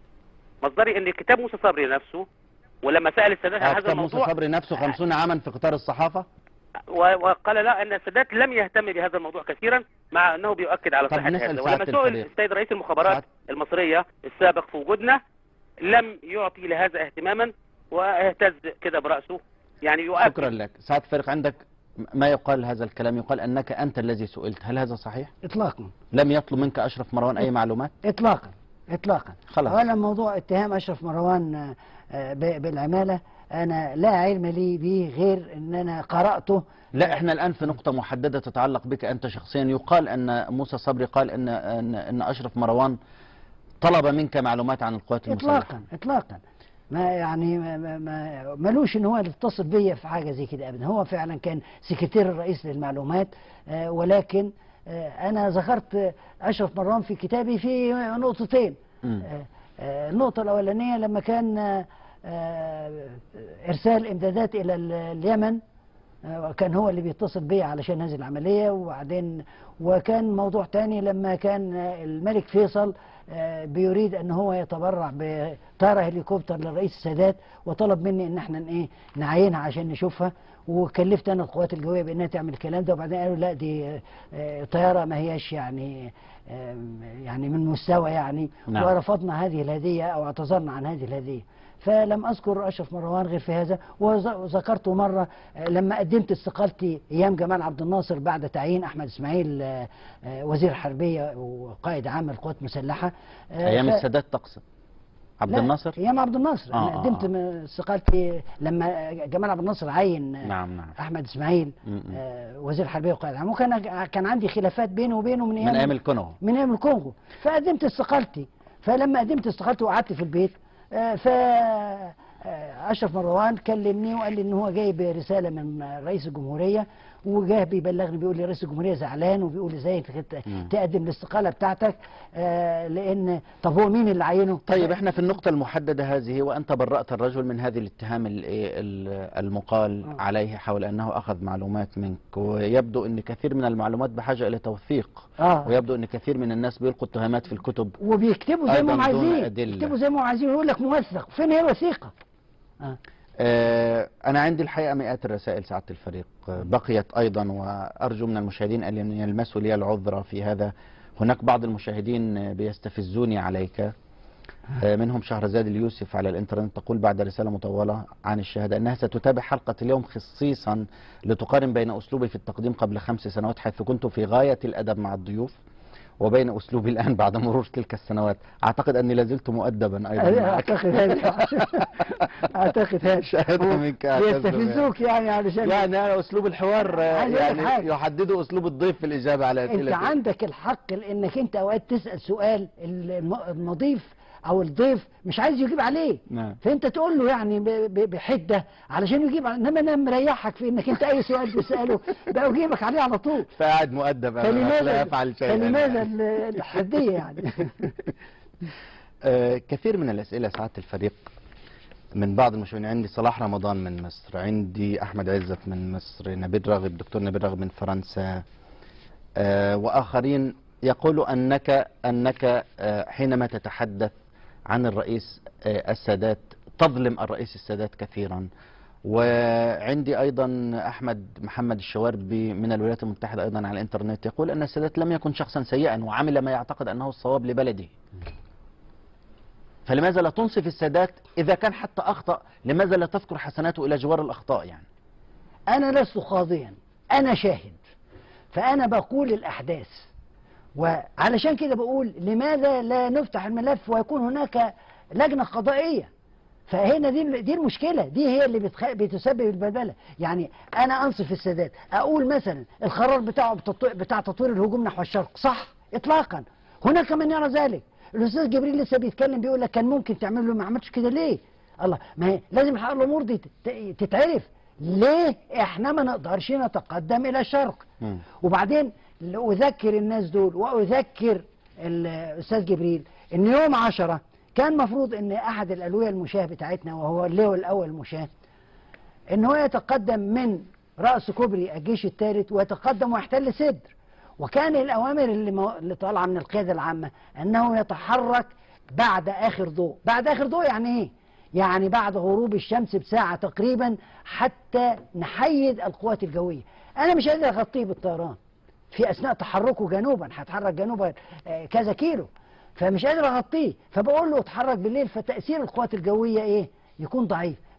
مصدري ان كتاب موسى صبري نفسه ولما سال السادات عن آه، هذا كتاب موسى الموضوع صبري نفسه 50 عاما في قطار الصحافه و- وقال لا ان السادات لم يهتم بهذا الموضوع كثيرا مع انه بيؤكد على طب صحه نسأل هذا سعادة ولما سئل الفريق. السيد رئيس المخابرات سعادة- المصريه السابق في وجودنا لم يعطي لهذا اهتماما واهتز كده براسه يعني يؤكد شكرا لك سعادة الفريق عندك ما يقال هذا الكلام يقال أنك أنت الذي سئلت هل هذا صحيح؟ اطلاقا لم يطلب منك أشرف مروان أي معلومات؟ اطلاقا اطلاقا خلاص. اولا موضوع اتهام اشرف مروان آه، آه، ب- بالعماله انا لا علم لي به غير ان انا قراته لا احنا الآن في نقطة محددة تتعلق بك أنت شخصيا يقال أن موسى صبري قال أن أن, أن أشرف مروان طلب منك معلومات عن القوات المسلحة اطلاقا اطلاقا ما يعني ما ما- ما ملوش ان هو يتصل بيا في حاجه زي كده ابدا هو فعلا كان سكرتير الرئيس للمعلومات آه، ولكن آه، انا ذكرت آه، اشرف مروان في كتابي في نقطتين مم. آه، آه، النقطه الاولانيه لما كان آه، آه، ارسال امدادات الى ال- اليمن آه، كان هو اللي بيتصل بيا علشان هذه العملية وبعدين وكان موضوع تاني لما كان آه، الملك فيصل آه، بيريد ان هو يتبرع بطائرة هليكوبتر للرئيس السادات وطلب مني ان احنا ايه نعينها عشان نشوفها وكلفت انا القوات الجوية بانها تعمل الكلام ده وبعدين قالوا لا دي آه، طيارة ما هياش يعني آم، يعني من مستوى يعني نعم. ورفضنا هذه الهدية او اعتذرنا عن هذه الهدية فلم اذكر اشرف مروان غير في هذا وز- وذكرته مره آه، لما قدمت استقالتي ايام جمال عبد الناصر بعد تعيين احمد اسماعيل آه، آه، وزير حربيه وقائد عام القوات المسلحه آه، أيام ف- السادات تقصد عبد لا، الناصر؟ ايام عبد الناصر آه، انا آه، قدمت آه. م- استقالتي لما جمال عبد الناصر عين آه، نعم نعم احمد اسماعيل م- م. آه، وزير حربيه وقائد عام وكان كان عندي خلافات بيني وبينه من ايام من أيام الكونغو من ايام الكونغو فقدمت استقالتي فلما قدمت استقالتي وقعدت في البيت آه، ف آه، اشرف مروان كلمني وقال لي ان هو جايب رساله من آه، رئيس الجمهوريه وجاه بيبلغني بيقول لي رئيس الجمهوريه زعلان وبيقول لي ازاي انت كنت مم. تقدم الاستقاله بتاعتك آه، لان طب هو مين اللي عينه؟ طيب احنا في النقطة المحددة هذه وأنت برأت الرجل من هذه الاتهام ال- ال- المقال آه. عليه حول أنه أخذ معلومات منك ويبدو أن كثير من المعلومات بحاجة إلى توثيق اه ويبدو أن كثير من الناس بيلقوا اتهامات في الكتب وبيكتبوا زي أيضاً ما هم دون عايزين أدلة. يكتبوا زي ما هم عايزين يقول لك موثق فين هي الوثيقه؟ آه. آه، أنا عندي الحقيقة مئات الرسائل سعادة الفريق آه، بقيت أيضا وأرجو من المشاهدين أن يلمسوا لي العذر في هذا هناك بعض المشاهدين آه، بيستفزوني عليك آه، منهم شهرزاد اليوسف على الإنترنت تقول بعد رسالة مطولة عن الشهادة أنها ستتابع حلقة اليوم خصيصا لتقارن بين أسلوبي في التقديم قبل خمس سنوات حيث كنت في غاية الأدب مع الضيوف وبين أسلوبي الآن بعد مرور تلك السنوات أعتقد أني لازلت مؤدبا أيضا معك. اعتقد هذا اعتقد هذا شهادة منك أعتز بها. بيستفزوك يعني علشان يعني أنا أسلوب الحوار آه، عايز أقول لك يعني حاجة. يحدد أسلوب الضيف في الإجابة على انت أسئلة عندك الحق لانك انت اوقات تسال سؤال الم- المضيف او الضيف مش عايز يجيب عليه نعم فانت تقول له يعني ب- ب- بحده علشان يجيب على- انما انا مريحك في انك انت اي سؤال تساله بجيبك عليه على طول فقاعد مؤدب أنا لا فلماذا يفعل شيئا فلماذا يعني. ال- الحديه يعني آه، كثير من الأسئلة سعادة الفريق من بعض المشاهدين عندي صلاح رمضان من مصر عندي أحمد عزت من مصر نبيل راغب دكتور نبيل راغب من فرنسا آه، وآخرين يقولوا أنك أنك آه، حينما تتحدث عن الرئيس آه، السادات تظلم الرئيس السادات كثيرا وعندي أيضا أحمد محمد الشواربي من الولايات المتحدة أيضا على الإنترنت يقول أن السادات لم يكن شخصا سيئا وعمل ما يعتقد أنه الصواب لبلده فلماذا لا تنصف السادات إذا كان حتى أخطأ لماذا لا تذكر حسناته إلى جوار الأخطاء يعني انا لست قاضيا انا شاهد فانا بقول الاحداث وعلشان كده بقول لماذا لا نفتح الملف ويكون هناك لجنه قضائيه فهنا دي دي المشكله دي هي اللي بتخ... بتسبب البلبله يعني انا انصف السادات اقول مثلا القرار بتاعه بتطو... بتاع تطوير الهجوم نحو الشرق صح اطلاقا هناك من يرى ذلك الاستاذ جبريل لسه بيتكلم بيقول لك كان ممكن تعمل له ما عملتش كده ليه الله ما هي لازم الحق الامور دي تت- تتعرف ليه احنا ما نقدرش نتقدم الى الشرق مم. وبعدين أذكر الناس دول وأذكر الأستاذ جبريل إن يوم عشرة كان مفروض إن أحد الألوية المشاه بتاعتنا وهو اللواء الأول المشاه إن هو يتقدم من رأس كوبري الجيش الثالث ويتقدم ويحتل سدر وكان الأوامر اللي, مو... اللي طالعة من القيادة العامة أنه يتحرك بعد آخر ضوء بعد آخر ضوء يعني إيه؟ يعني بعد غروب الشمس بساعة تقريبا حتى نحيد القوات الجوية أنا مش قادر أغطيه بالطيران في اثناء تحركه جنوبا هيتحرك جنوبا آه، كذا كيلو فمش قادر اغطيه فبقول له اتحرك بالليل فتاثير القوات الجويه ايه يكون ضعيف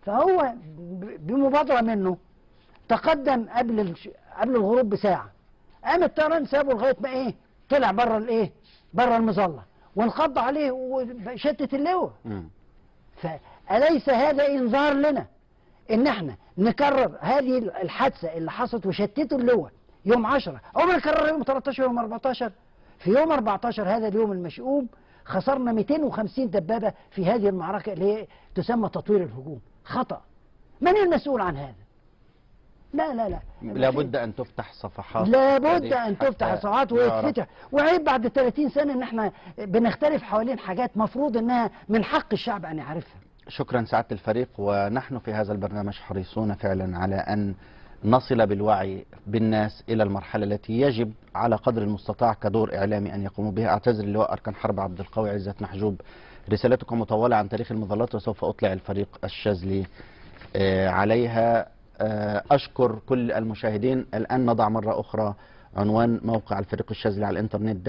فهو ب- بمبادرة منه تقدم قبل الش- قبل الغروب بساعة قام الطيران سابه لغاية ما ايه طلع بره الايه بره المظلة وانقض عليه وشتت اللواء مم. فأليس هذا إنذار لنا إن احنا نكرر هذه الحادثة اللي حصلت وشتتوا اللواء يوم 10 أو نكرر يوم 13 يوم 14 في يوم 14 هذا اليوم المشؤوم خسرنا 250 دبابة في هذه المعركة اللي هي تسمى تطوير الهجوم خطأ من المسؤول عن هذا لا لا لا لابد ان تفتح صفحات لابد تاريخ ان حتى تفتح صفحات يعرف. ويتفتح وعيب بعد 30 سنه ان احنا بنختلف حوالين حاجات مفروض انها من حق الشعب ان يعرفها شكرا سعادة الفريق ونحن في هذا البرنامج حريصون فعلا على أن نصل بالوعي بالناس إلى المرحلة التي يجب على قدر المستطاع كدور إعلامي أن يقوموا بها أعتذر اللواء أركان حرب عبد القوي عزت محجوب رسالتكم مطولة عن تاريخ المظلات وسوف أطلع الفريق الشاذلي آه، عليها آه، أشكر كل المشاهدين الآن نضع مرة أخرى عنوان موقع الفريق الشاذلي على الإنترنت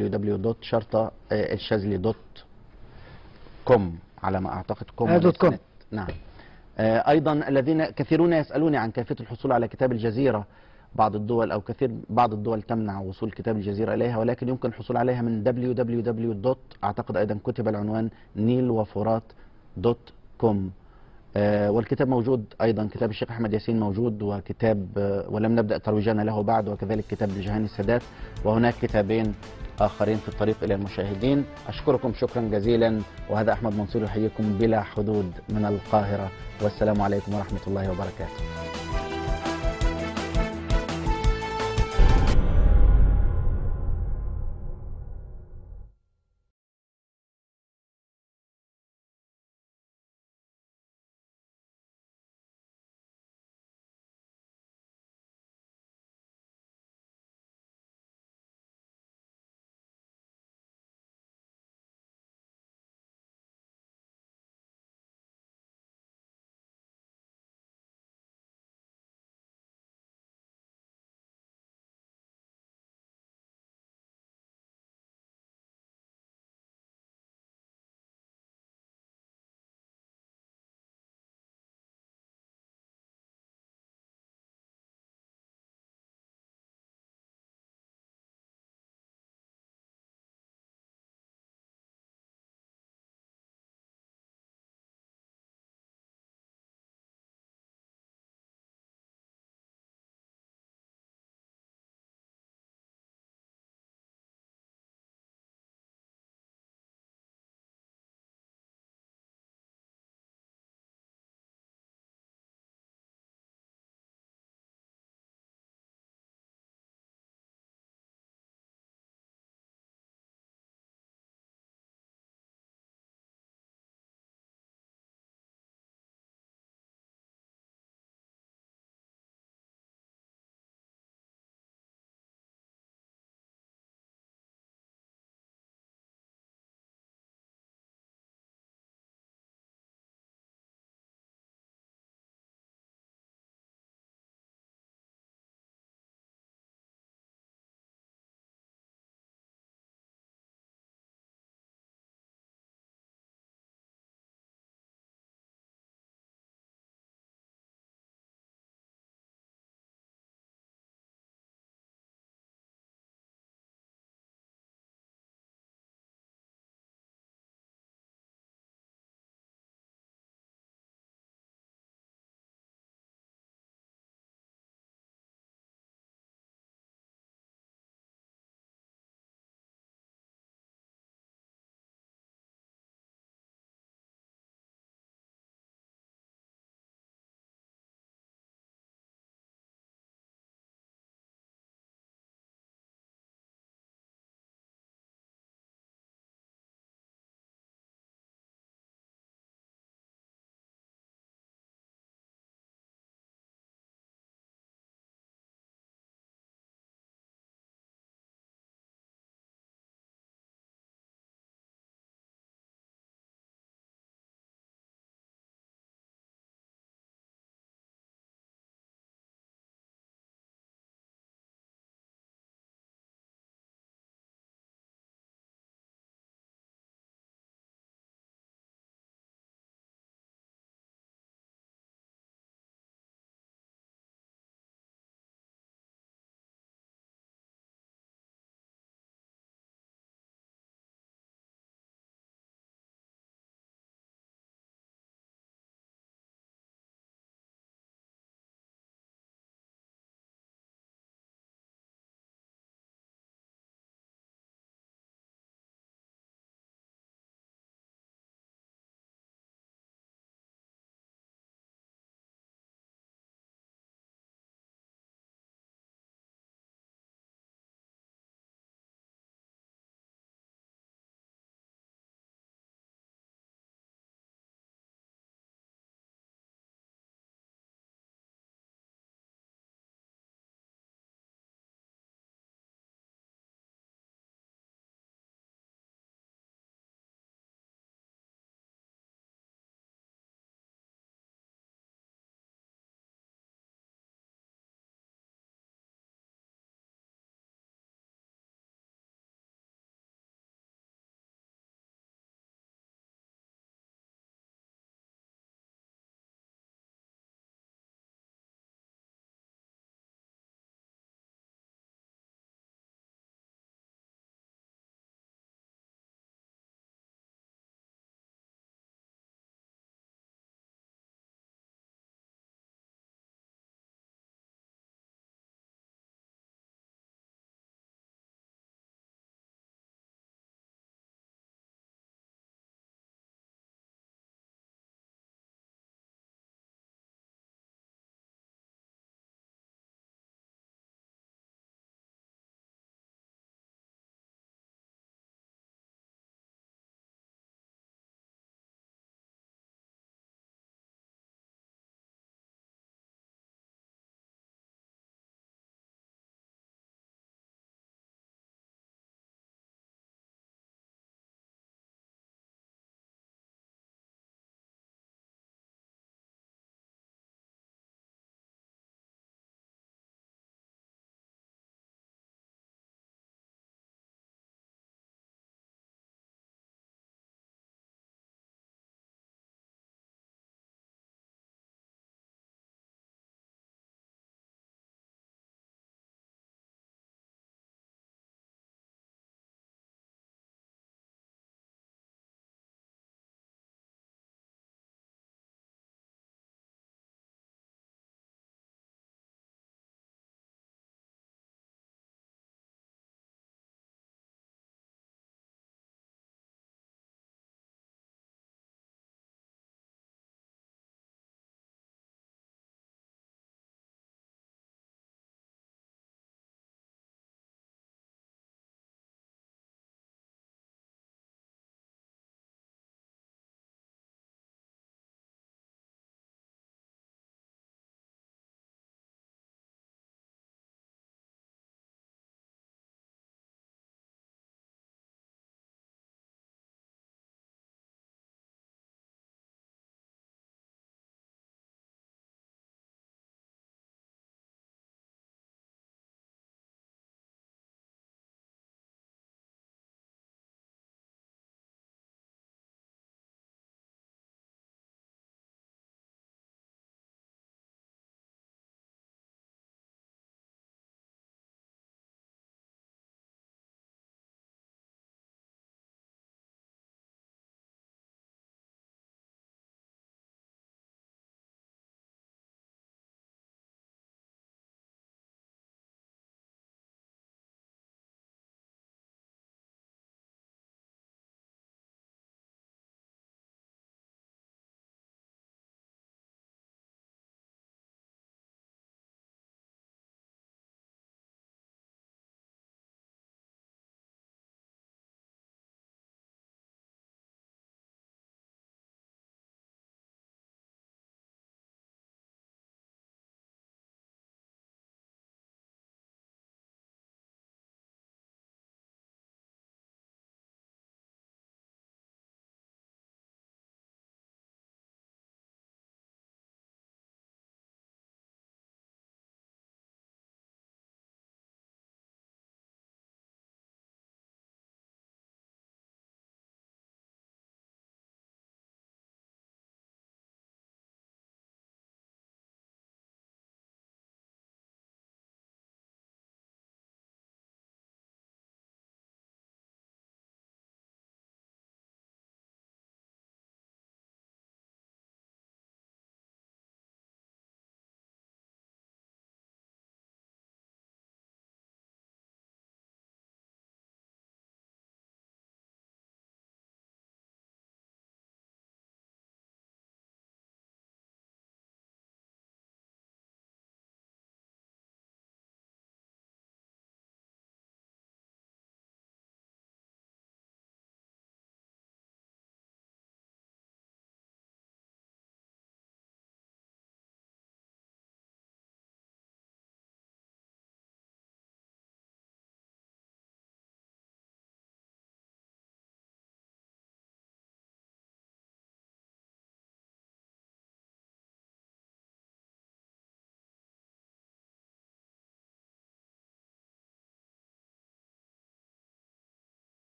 www.sharta-الشاذلي.com على ما أعتقد كوم آه، دوت كوم. وليس نت. نعم آه، ايضا الذين كثيرون يسالوني عن كيفيه الحصول على كتاب الجزيره بعض الدول او كثير بعض الدول تمنع وصول كتاب الجزيره اليها ولكن يمكن الحصول عليها من www. اعتقد ايضا كتب العنوان نيل وفرات دوت كوم آه، والكتاب موجود ايضا كتاب الشيخ احمد ياسين موجود وكتاب آه، ولم نبدا ترويجنا له بعد وكذلك كتاب لجهاني السادات وهناك كتابين اخرين في الطريق الى المشاهدين اشكركم شكرا جزيلا وهذا احمد منصور يحييكم بلا حدود من القاهره والسلام عليكم ورحمه الله وبركاته